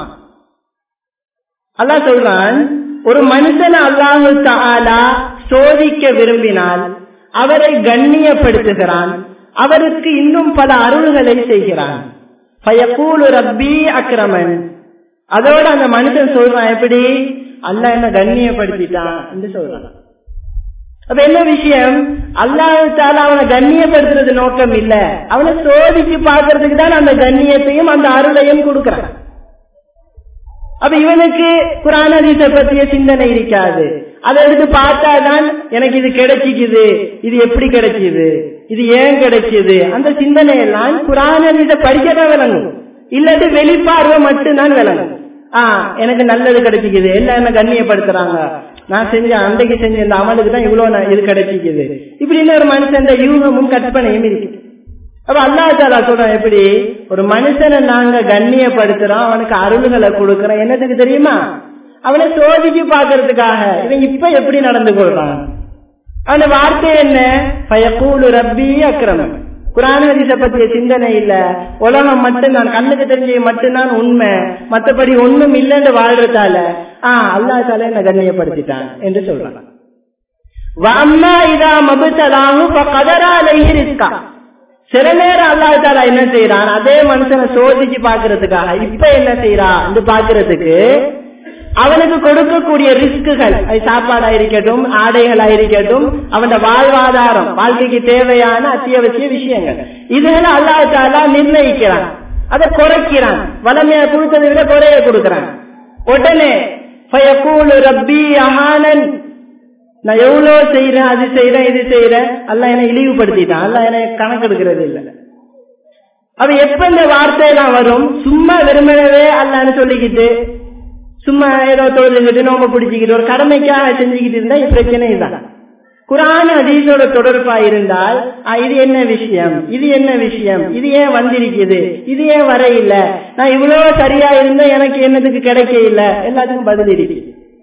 அல்லாஹ் சொல்றான் ஒரு மனுஷன் அல்லாஹு தஆலா சோதிக்க விரும்பினால் அவரை கண்ணியப்படுத்துகிறான் அவருக்கு இன்னும் பல அருள்களை செய்கிறான் பயக்கூலு ரப்பி அக்கிரமன் அதோட அந்த மனுஷன் சொல்றான் எப்படி அல்ல என்ன கண்ணியப்படுத்திட்டான் என்று சொல்றான் அப்ப என்ன விஷயம் அல்லாஹால அவனை கண்ணியப்படுத்துறது நோக்கம் இல்ல அவனை சோதிச்சு பார்க்கறதுக்கு தான் அந்த கண்ணியத்தையும் அந்த அருளையும் கொடுக்கறான் அப்ப இவனுக்கு குரானதீச பத்திய சிந்தனை இருக்காது அதை எடுத்து பார்த்தாதான் எனக்கு இது கிடைச்சிக்குது இது எப்படி கிடைச்சிது இது ஏன் கிடைச்சது அந்த சிந்தனை எல்லாம் குரானதீச படிக்கதான் விளங்கும் இல்லாட்டி வெளிப்பார்வை மட்டும்தான் விளங்கும் ஆஹ் எனக்கு நல்லது கிடைச்சிக்குது எல்லாம் என்ன கண்ணியப்படுத்துறாங்க நான் செஞ்ச அன்றைக்கு செஞ்ச இந்த அமலுக்கு தான் இவ்வளவு இது கிடைச்சிக்குது இப்படின்னு ஒரு மனுஷன் யூகமும் கற்பனையும் இருக்கு அப்ப அல்லா தாலா சொல்றான் எப்படி ஒரு மனுஷனை நாங்க கண்ணியப்படுத்துறோம் அவனுக்கு அருள்களை கொடுக்கறோம் என்னதுக்கு தெரியுமா அவனை சோதிச்சு பாக்குறதுக்காக இவன் இப்ப எப்படி நடந்து கொள்றான் அவன வார்த்தை என்ன பயக்கூலு ரப்பி அக்கிரமம் குரான ஹதீஸ பத்திய சிந்தனை இல்ல உலகம் மட்டும் நான் கண்ணுக்கு தெரிஞ்ச மட்டும்தான் உண்மை மத்தபடி ஒண்ணும் இல்லைன்னு வாழ்றதால ஆஹ் அல்லா தால என்ன கண்ணியப்படுத்திட்டான் என்று சொல்றான் வாம்மா இதா மபுத்தலாகும் கதரா அலைஹி ரிஸ்கா சில நேரம் அல்லாஹ் தாலா என்ன செய்யறான் அதே மனுஷனை சோதிச்சு பாக்குறதுக்காக இப்ப என்ன செய்யறான் என்று பாக்குறதுக்கு அவனுக்கு கொடுக்கக்கூடிய ரிஸ்குகள் அது சாப்பாடா இருக்கட்டும் ஆடைகளா இருக்கட்டும் அவன் வாழ்வாதாரம் வாழ்க்கைக்கு தேவையான அத்தியாவசிய விஷயங்கள் இதுகளை அல்லாஹ் தாலா நிர்ணயிக்கிறான் அதை குறைக்கிறான் வளமையா கொடுத்ததை விட குறைய கொடுக்கிறான் உடனே ரப்பி அஹானன் நான் எவ்வளவு செய்யறேன் அது செய்யறேன் இது செய்யறேன் அல்ல என்னை இழிவுபடுத்திட்டான் அல்ல என்னை கணக்கெடுக்கிறது இல்லை அப்ப எப்ப இந்த வார்த்தையெல்லாம் வரும் சும்மா வெறுமனவே அல்லான்னு சொல்லிக்கிட்டு சும்மா ஏதோ தொழில்கிட்டு நோம்ப பிடிச்சிக்கிட்டு ஒரு கடமைக்காக செஞ்சுக்கிட்டு இருந்தா பிரச்சனை தான் குரான் அதீசோட தொடர்பா இருந்தால் இது என்ன விஷயம் இது என்ன விஷயம் இது ஏன் வந்திருக்குது இது ஏன் வர இல்ல நான் இவ்வளவு சரியா இருந்தா எனக்கு என்னதுக்கு கிடைக்க இல்ல எல்லாத்துக்கும் பதில் இருக்கு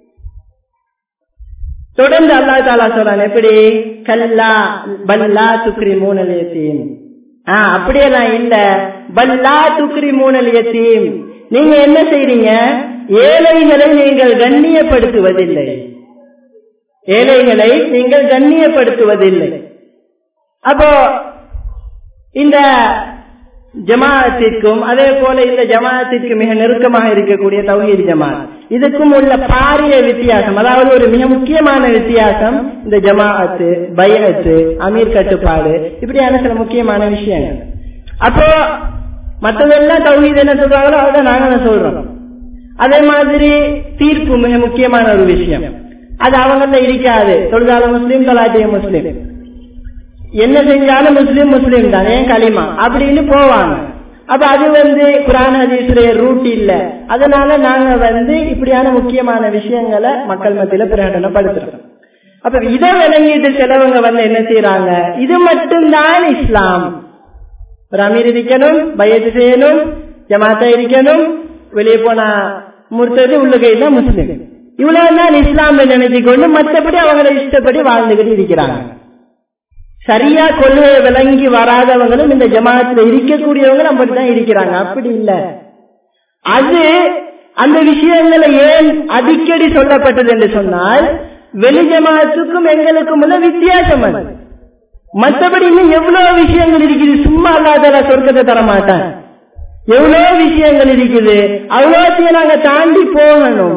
தொடர்ந்து அல்லா தாலா சொல்றான் எப்படி கல்லா பல்லா துக்ரி மூணல் யத்தீம் ஆஹ் அப்படியெல்லாம் இல்ல பல்லா துக்ரி மூணல் யத்தீம் நீங்க என்ன செய்றீங்க ஏழைகளை நீங்கள் கண்ணியப்படுத்துவதில்லை ஏழைகளை நீங்கள் கண்ணியப்படுத்துவதில்லை அப்போ இந்த ஜமாத்திற்கும் அதே போல இந்த ஜமாத்திற்கு மிக நெருக்கமாக இருக்கக்கூடிய தௌஹீத் ஜமாத் இதுக்கும் உள்ள பாரிய வித்தியாசம் அதாவது ஒரு மிக முக்கியமான வித்தியாசம் இந்த ஜமாஅத்து பயத்து அமீர் கட்டுப்பாடு இப்படியான சில முக்கியமான விஷயங்கள் அப்போ மற்றதெல்லாம் தௌஹீத் என்ன சொல்றாங்களோ அதை நாங்க சொல்றோம் அதே மாதிரி தீர்ப்பு மிக முக்கியமான ஒரு விஷயம் அது அவங்கள இருக்காது தொழுதால முஸ்லீம் தொலாட்டிய முஸ்லீம் என்ன செஞ்சாலும் முஸ்லீம் முஸ்லீம் தான் ஏன் களிமா அப்படின்னு போவாங்க அப்ப அது வந்து குரான் ஹதீசுடைய ரூட் இல்ல அதனால நாங்க வந்து இப்படியான முக்கியமான விஷயங்களை மக்கள் மத்தியில பிரகடனப்படுத்துறோம் அப்ப இதை விளங்கிட்டு சிலவங்க வந்து என்ன செய்யறாங்க இது மட்டும்தான் இஸ்லாம் ஒரு அமீர் இருக்கணும் பயத்து செய்யணும் ஜமாத்தா இருக்கணும் வெளியே போனா முறுத்தது உள்ள கையில முஸ்லிம் இவ்வளவுதான் இஸ்லாம் நினைச்சு கொண்டு மற்றபடி அவங்கள இஷ்டப்படி வாழ்ந்துகிட்டு இருக்கிறாங்க சரியா கொள்கையை விளங்கி வராதவங்களும் இந்த ஜமாத்துல இருக்கக்கூடியவங்களும் அப்படித்தான் இருக்கிறாங்க அப்படி இல்ல அது அந்த விஷயங்களை ஏன் அடிக்கடி சொல்லப்பட்டது என்று சொன்னால் வெளி ஜமாத்துக்கும் எங்களுக்கும் உள்ள வித்தியாசம் அது மற்றபடி இன்னும் எவ்வளவு விஷயங்கள் இருக்குது சும்மா அல்லாத சொர்க்கத்தை தர மாட்டான் எவ்வளவு விஷயங்கள் இருக்குது அவ்வளோத்தையும் நாங்க தாண்டி போகணும்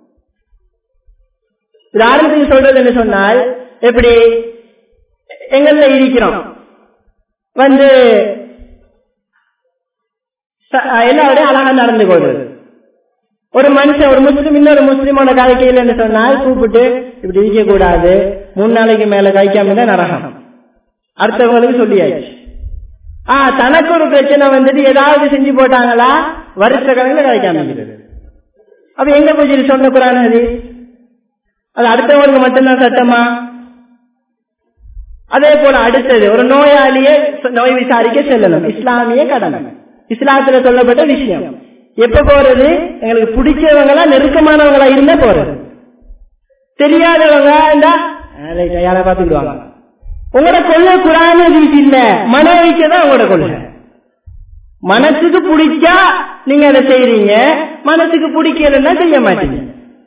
உதாரணத்துக்கு சொல்றது என்ன சொன்னால் எப்படி எங்கள்ல இருக்கிறோம் வந்து எல்லாரோட அழகா நடந்து கொள்வது ஒரு மனுஷன் ஒரு முஸ்லீம் இன்னொரு முஸ்லீமோட கதைக்கையில் சொன்னால் கூப்பிட்டு இப்படி இருக்க கூடாது மூணு நாளைக்கு மேல கழிக்காம தான் நரகம் அடுத்தவங்களுக்கு சொல்லியாச்சு ஆஹ் தனக்கு ஒரு பிரச்சனை வந்துட்டு ஏதாவது செஞ்சு போட்டாங்களா வருஷ கணக்கில் கிடைக்காம அப்ப எங்க போச்சு சொன்ன குரான் அது அது அடுத்தவங்களுக்கு மட்டும்தான் சட்டமா அதே போல அடுத்தது ஒரு நோயாளியே நோய் விசாரிக்க செல்லணும் இஸ்லாமிய கடமை இஸ்லாத்துல சொல்லப்பட்ட விஷயம் எப்ப போறது எங்களுக்கு பிடிச்சவங்களா நெருக்கமானவங்களா இருந்தா போறது தெரியாதவங்க இருந்தா யாரை பார்த்துக்கிடுவாங்க உங்களோட கொள்கை குரான வீசி இல்ல மன வைக்கதான் உங்களோட கொள்கை மனசுக்கு பிடிச்சா நீங்க அதை செய்யறீங்க மனசுக்கு பிடிக்கலன்னா செய்ய மாட்டீங்க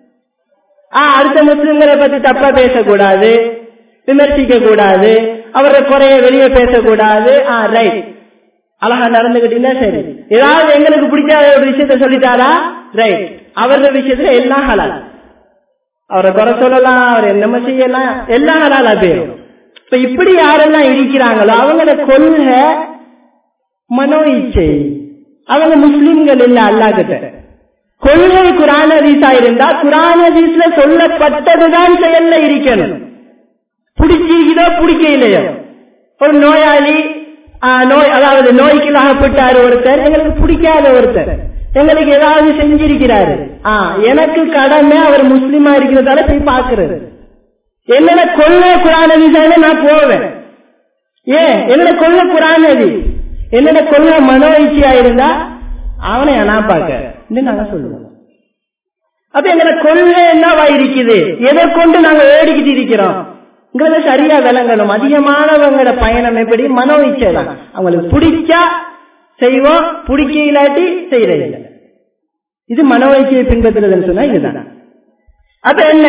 ஆஹ் அடுத்த முஸ்லிம்களை பத்தி தப்பா பேசக்கூடாது விமர்சிக்க கூடாது அவரை குறைய வெளியே பேசக்கூடாது ஆஹ் ரைட் அழகா நடந்துகிட்டீங்கன்னா சரி ஏதாவது எங்களுக்கு பிடிக்காத ஒரு விஷயத்த சொல்லிட்டாரா ரைட் அவரோட விஷயத்துல எல்லாம் ஹலால் அவரை குறை சொல்லலாம் அவர் என்னமோ செய்யலாம் எல்லாம் ஹலாலா போயிடும் இப்ப இப்படி யாரெல்லாம் இருக்கிறாங்களோ அவங்களோட கொள்கை மனோ இச்சை அவங்க முஸ்லிம்கள் இல்ல அல்லா கிட்ட கொள்கை குரான் ஹதீஸா இருந்தா குரான் ஹதீஸ்ல சொல்லப்பட்டதுதான் செயல்ல இருக்கணும் பிடிச்சிருக்கிறதோ பிடிக்க இல்லையோ ஒரு நோயாளி நோய் அதாவது நோய்க்கு அகப்பட்டாரு ஒருத்தர் எங்களுக்கு பிடிக்காத ஒருத்தர் எங்களுக்கு ஏதாவது செஞ்சிருக்கிறாரு ஆஹ் எனக்கு கடமை அவர் முஸ்லீமா இருக்கிறதால போய் பாக்குறது என்னோட கொள்கை குரானதி தானே நான் போவேன் ஏன் என்னோட கொள்கை குரானதி என்னோட கொள்கை மனோயிச்சியா இருந்தா அவனை நான் பார்க்க நாங்க சொல்லுவோம் அப்ப எங்களோட கொள்கை என்னவா இருக்குது எதை கொண்டு நாங்க வேடிக்கிட்டு இருக்கிறோம் சரியா விளங்கணும் அதிகமானவங்களோட பயணம் எப்படி மனோ இச்சை தான் அவங்களுக்கு பிடிச்சா செய்வோம் பிடிக்க இல்லாட்டி செய்யறது இல்லை இது மனோ இச்சையை பின்பற்றுறதுன்னு சொன்னா இதுதான் அப்ப என்ன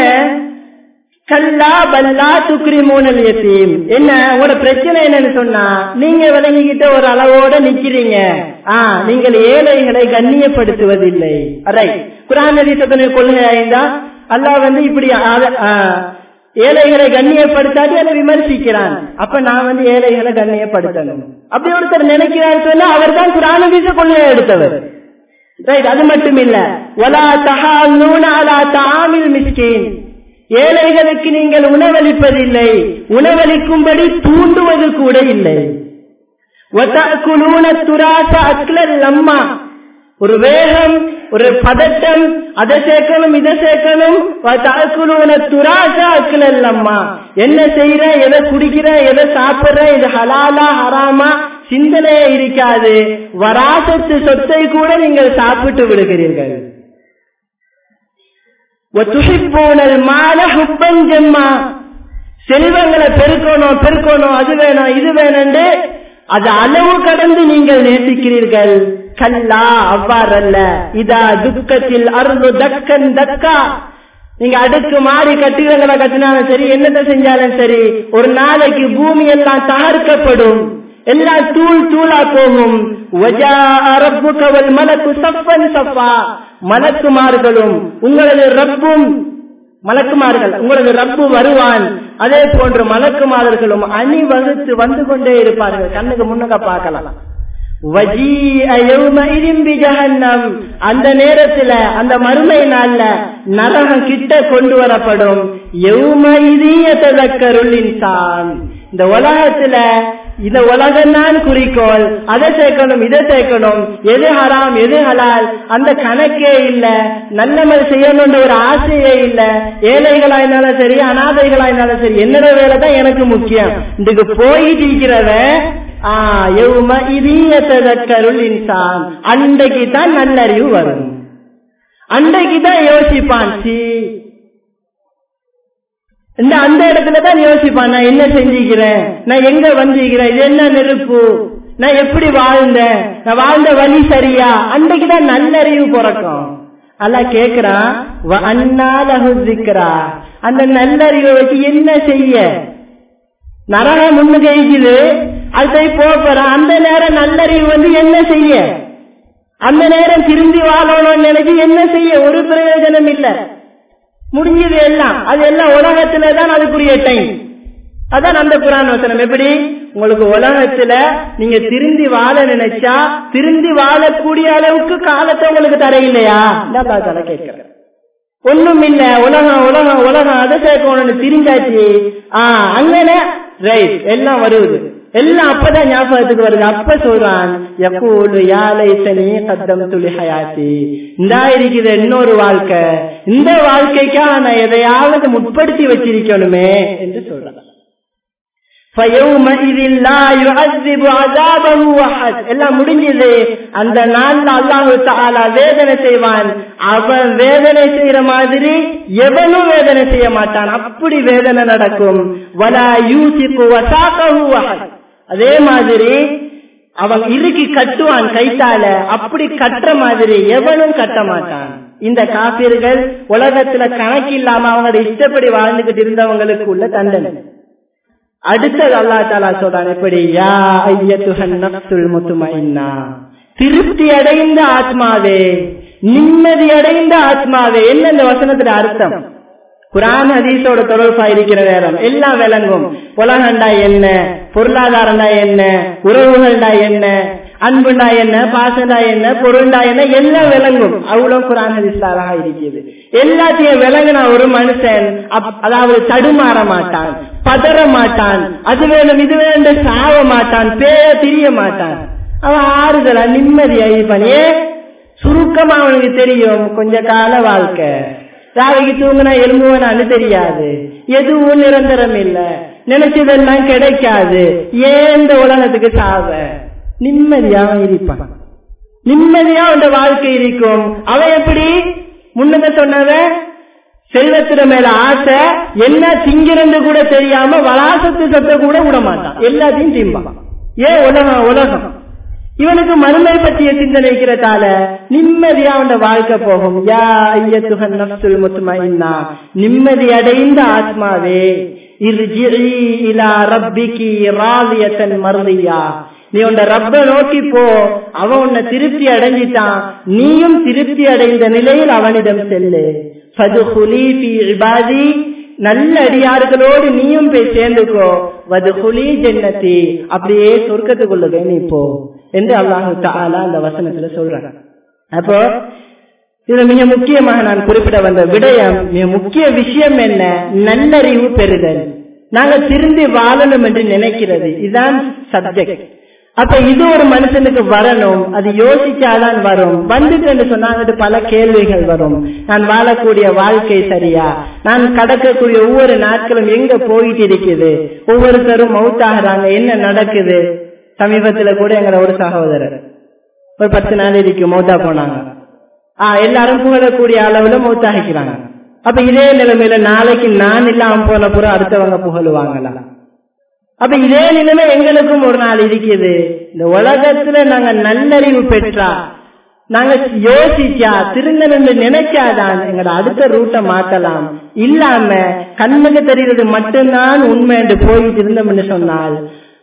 கல்லா பல்லா துக்ரி மூணல் எத்தீம் என்ன உங்களோட பிரச்சனை என்னன்னு சொன்னா நீங்க விளங்கிக்கிட்ட ஒரு அளவோட நிக்கிறீங்க ஆஹ் நீங்கள் ஏழைகளை கண்ணியப்படுத்துவதில்லை ரைட் குரான் நதீசத்தின கொள்கை ஆயிருந்தா அல்லாஹ் வந்து இப்படி ஏழைகளை கண்ணியப்படுத்தாட்டி அதை விமர்சிக்கிறான் அப்ப நான் வந்து ஏழைகளை கண்ணியப்படுத்தணும் அப்படி ஒருத்தர் நினைக்கிறார் சொன்னா அவர் தான் குரான வீச கொள்கையை எடுத்தவர் ரைட் அது மட்டும் இல்ல ஒலா தஹா அலா தாமில் மிஸ்கின் ஏழைகளுக்கு நீங்கள் உணவளிப்பதில்லை உணவளிக்கும்படி தூண்டுவது கூட இல்லை அம்மா ஒரு வேகம் ஒரு பதட்டம் அதை சேர்க்கணும் இதை சேர்க்கணும் துராசா அக்கில் அம்மா என்ன செய்யற எதை குடிக்கிற எதை சாப்பிடுற இது ஹலாலா ஹராமா சிந்தனையே இருக்காது வராசத்து சொத்தை கூட நீங்கள் சாப்பிட்டு விடுகிறீர்கள் செல்வங்களை பெருக்கணும் பெருக்கணும் அது வேணும் இது வேணும்னு அது அளவு கடந்து நீங்கள் நேசிக்கிறீர்கள் கல்லா அவ்வாறல்ல இதா துக்கத்தில் அருள் தக்கன் தக்கா நீங்க அடுக்கு மாறி கட்டிடங்களை கட்டினாலும் சரி என்னத்தை செஞ்சாலும் சரி ஒரு நாளைக்கு பூமி எல்லாம் தகர்க்கப்படும் எல்லாம் தூள் தூளா போகும் மலக்கு சப்பன் சப்பா மலக்குமார்களும் உங்களது ரப்பும் மலக்குமார்கள் உங்களது ரப்பு வருவான் அதே போன்று மலக்குமார்களும் அணிவகுத்து வந்து கொண்டே இருப்பார்கள் கண்ணுக்கு முன்னக பார்க்கலாம் அந்த நேரத்துல அந்த மறுமை நாள்ல நரகம் கிட்ட கொண்டு வரப்படும் இன்சான் இந்த உலகத்துல இந்த உலகம் தான் குறிக்கோள் அதை சேர்க்கணும் இதை சேர்க்கணும் எது ஹராம் எது ஹலால் அந்த கணக்கே இல்ல நல்லமல் செய்யணும்ன்ற ஒரு ஆசையே இல்ல ஏழைகளா இருந்தாலும் சரி அனாதைகளா இருந்தாலும் சரி என்னோட வேலை தான் எனக்கு முக்கியம் இதுக்கு போயிட்டு இருக்கிறவன் கருள் இன்சான் அன்றைக்கு தான் நல்லறிவு வரும் அன்றைக்கு தான் யோசிப்பான் சி இந்த அந்த இடத்துல தான் யோசிப்பான் நான் என்ன செஞ்சுக்கிறேன் நான் எங்க வந்திருக்கிறேன் இது என்ன நெருப்பு நான் எப்படி வாழ்ந்தேன் நான் வாழ்ந்த வழி சரியா அன்றைக்கு தான் நல்லறிவு பிறக்கும் அல்ல கேக்குறான் அந்த நல்லறிவை வச்சு என்ன செய்ய நரகம் முன்னு கழிக்குது அதை போறான் அந்த நேரம் நல்லறிவு வந்து என்ன செய்ய அந்த நேரம் திரும்பி வாழணும்னு நினைச்சு என்ன செய்ய ஒரு பிரயோஜனம் இல்ல முடிஞ்சது எல்லாம் அது எல்லாம் உலகத்துலதான் அதுக்குரிய டைம் அதான் அந்த புராண வசனம் எப்படி உங்களுக்கு உலகத்துல நீங்க திருந்தி வாழ நினைச்சா திருந்தி வாழக்கூடிய அளவுக்கு காலத்தை உங்களுக்கு தர இல்லையா தலை கேட்கிறேன் ஒண்ணும் இல்ல உலகம் உலகம் உலகம் அதை சேர்க்கணும்னு திரிஞ்சாச்சு ஆஹ் அங்கன ரைட் எல்லாம் வருவது எல்லாம் அப்பதான் ஞாபகத்துக்கு வருது அப்ப சொல்றான் எப்போது யாலை சனி கத்தம் துளி ஹயாத்தி இந்தா இருக்குது இன்னொரு வாழ்க்கை இந்த வாழ்க்கைக்கா நான் எதையாவது முற்படுத்தி வச்சிருக்கணுமே என்று சொல்றான் எல்லாம் முடிஞ்சது அந்த நாள்ல அல்லாஹு தாலா வேதனை செய்வான் அவன் வேதனை செய்யற மாதிரி எவனும் வேதனை செய்ய மாட்டான் அப்படி வேதனை நடக்கும் வலா யூசிப்பு வசாக்கஹு அஹத் அதே மாதிரி அவன் இறுக்கி கட்டுவான் கைத்தால அப்படி கட்டுற மாதிரி எவனும் கட்ட மாட்டான் இந்த காப்பீர்கள் உலகத்துல கணக்கு இல்லாம அவங்களோட இஷ்டப்படி வாழ்ந்துகிட்டு இருந்தவங்களுக்கு உள்ள தண்டனை அடுத்தது அல்லா தாலா சொல்றான் எப்படி யா ஐயத்துஹன் நப்சுல் முத்துமைன்னா திருப்தி அடைந்த ஆத்மாவே நிம்மதி அடைந்த ஆத்மாவே என்ன இந்த வசனத்துல அர்த்தம் குரான் ஹதீஸோட தொடர்பா இருக்கிற நேரம் எல்லாம் விளங்கும் உலகண்டா என்ன பொருளாதாரம்டா என்ன உறவுகள்டா என்ன அன்புண்டா என்ன பாசண்டா என்ன பொருள்டா என்ன எல்லாம் விளங்கும் அவ்வளவு குரான் ஹதீஸ்ல அழகா இருக்குது எல்லாத்தையும் விளங்கின ஒரு மனுஷன் அதாவது தடுமாற மாட்டான் பதற மாட்டான் அது வேணும் இது வேணும் சாவ மாட்டான் பேய திரிய மாட்டான் அவன் ஆறுதலா நிம்மதியா இருப்பானே சுருக்கமா அவனுக்கு தெரியும் கொஞ்ச கால வாழ்க்கை ராவைக்கு தூங்கினா எலும்புவனான்னு தெரியாது எதுவும் நிரந்தரம் இல்ல நினைச்சதெல்லாம் கிடைக்காது ஏன் இந்த உலகத்துக்கு சாவ நிம்மதியா இருப்பான் நிம்மதியா அவன் வாழ்க்கை இருக்கும் அவன் எப்படி முன்னத சொன்னவன் செல்வத்தின மேல ஆசை என்ன திங்கிறது கூட தெரியாம வளாசத்து சத்த கூட விட மாட்டான் எல்லாத்தையும் திம்பான் ஏன் உலகம் உலகம் இவனுக்கு மறுமை பற்றிய சிந்தனைக்கிறதால நிம்மதியா அவன் வாழ்க்கை போகும் யா ஐயத்துகன் நப்சுல் முத்துமைன்னா நிம்மதி அடைந்த ஆத்மாவே இலா ரப்பிக்கு ராலியத்தன் மருதியா நீ உன்ட ரப்ப நோக்கி போ அவன் உன்னை திருப்தி அடைஞ்சிட்டான் நீயும் திருப்தி அடைந்த நிலையில் அவனிடம் செல்லு நல்ல அடியார்களோடு நீயும் போய் சேர்ந்துக்கோ வது குலி ஜென்னத்தி அப்படியே சொர்க்கத்துக்குள்ளதே நீ போ என்று அல்லாஹு தாலா அந்த வசனத்துல சொல்றாங்க அப்போ இதுல மிக முக்கியமாக நான் குறிப்பிட வந்த விடயம் மிக முக்கிய விஷயம் என்ன நல்லறிவு பெறுதல் நாங்க திருந்தி வாழணும் என்று நினைக்கிறது இதுதான் சப்ஜெக்ட் அப்ப இது ஒரு மனுஷனுக்கு வரணும் அது யோசிச்சாதான் வரும் வந்துட்டு சொன்னாங்க பல கேள்விகள் வரும் நான் வாழக்கூடிய வாழ்க்கை சரியா நான் கடக்கக்கூடிய ஒவ்வொரு நாட்களும் எங்க போயிட்டு இருக்குது ஒவ்வொருத்தரும் மவுத்தாகிறாங்க என்ன நடக்குது சமீபத்துல கூட எங்களை ஒரு சகோதரர் ஒரு பத்து நாள் இருக்கும் மௌத்தா போனாங்க ஆஹ் எல்லாரும் புகழக்கூடிய அளவுல மௌத்தாகிக்கிறாங்க அப்ப இதே நிலைமையில நாளைக்கு நான் இல்லாம போன புறம் அடுத்தவங்க புகழுவாங்களா அப்ப இதே நிலைமை எங்களுக்கும் ஒரு நாள் இருக்குது இந்த உலகத்துல நாங்க நல்லறிவு பெற்றா நாங்க யோசிச்சா திருந்தன்னு நினைச்சாதான் எங்களோட அடுத்த ரூட்டை மாத்தலாம் இல்லாம கண்ணுக்கு தெரிகிறது மட்டும்தான் உண்மை என்று போயிட்டு இருந்தோம்னு சொன்னால்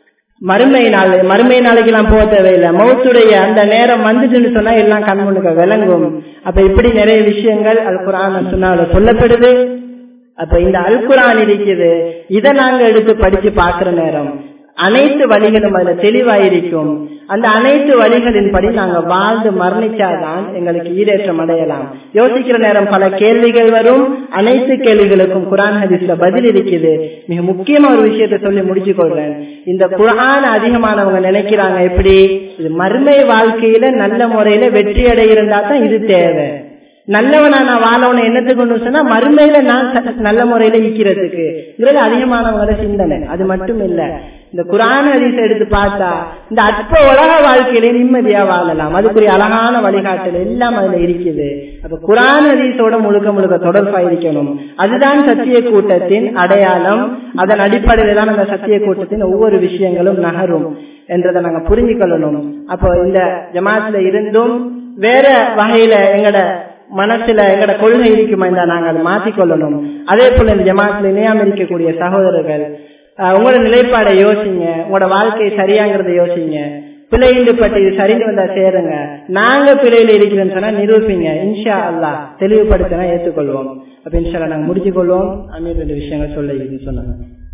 மறுமை நாள் மறுமை நாளைக்கு எல்லாம் போக தேவையில்லை மௌத்துடைய அந்த நேரம் வந்துட்டுன்னு சொன்னா எல்லாம் கண்முனுக்கு விளங்கும் அப்ப இப்படி நிறைய விஷயங்கள் அல் குரான் சொன்னால சொல்லப்படுது அப்ப இந்த அல் குரான் இருக்குது இதை நாங்க எடுத்து படிச்சு பாக்குற நேரம் அனைத்து வழிகளும் அதுல தெளிவாயிருக்கும் அந்த அனைத்து வழிகளின் படி நாங்க வாழ்ந்து மரணிச்சாதான் எங்களுக்கு ஈரேற்றம் அடையலாம் யோசிக்கிற நேரம் பல கேள்விகள் வரும் அனைத்து கேள்விகளுக்கும் குரான் ஹதீஸ்ல பதில் இருக்குது மிக முக்கியமா ஒரு விஷயத்த சொல்லி முடிச்சு கொள்றேன் இந்த குரான் அதிகமானவங்க நினைக்கிறாங்க எப்படி இது மறுமை வாழ்க்கையில நல்ல முறையில வெற்றி அடையிருந்தா தான் இது தேவை நல்லவனா நான் வாழவன என்னத்துக்கு கொண்டு சொன்னா மறுமையில நான் நல்ல முறையில ஈக்கிறதுக்கு அதிகமானவங்களோட சிந்தனை அது மட்டும் இல்ல இந்த குரான் ஹதீஸ் எடுத்து பார்த்தா இந்த அற்ப உலக வாழ்க்கையில நிம்மதியா வாழலாம் அதுக்குரிய அழகான வழிகாட்டல் எல்லாம் அதுல இருக்குது அப்ப குரான் ஹதீஸோட முழுக்க முழுக்க தொடர்பா இருக்கணும் அதுதான் சத்திய கூட்டத்தின் அடையாளம் அதன் அடிப்படையில தான் அந்த சத்திய கூட்டத்தின் ஒவ்வொரு விஷயங்களும் நகரும் என்றதை நாங்க புரிஞ்சு கொள்ளணும் அப்போ இந்த ஜமாத்துல இருந்தும் வேற வகையில எங்கட மனசுல எங்கட கொள்கை இருக்குமா இருந்தா நாங்க அதை மாத்திக்கொள்ளணும் அதே போல இந்த ஜமாத்துல இணையாம இருக்கக்கூடிய சகோதரர்கள் உங்களோட நிலைப்பாடை யோசிங்க உங்களோட வாழ்க்கை சரியாங்கிறத யோசிங்க பிள்ளைண்டு பட்டு இது சரிந்து வந்தா சேருங்க நாங்க பிள்ளையில இருக்கிறோம்னு சொன்னா நிரூபிங்க இன்ஷா அல்லா தெளிவுபடுத்தினா ஏற்றுக்கொள்வோம் அப்ப இன்ஷா நாங்க முடிச்சு கொள்வோம் அமீர் ரெண்டு விஷயங்கள் சொல்ல சொன்னாங்க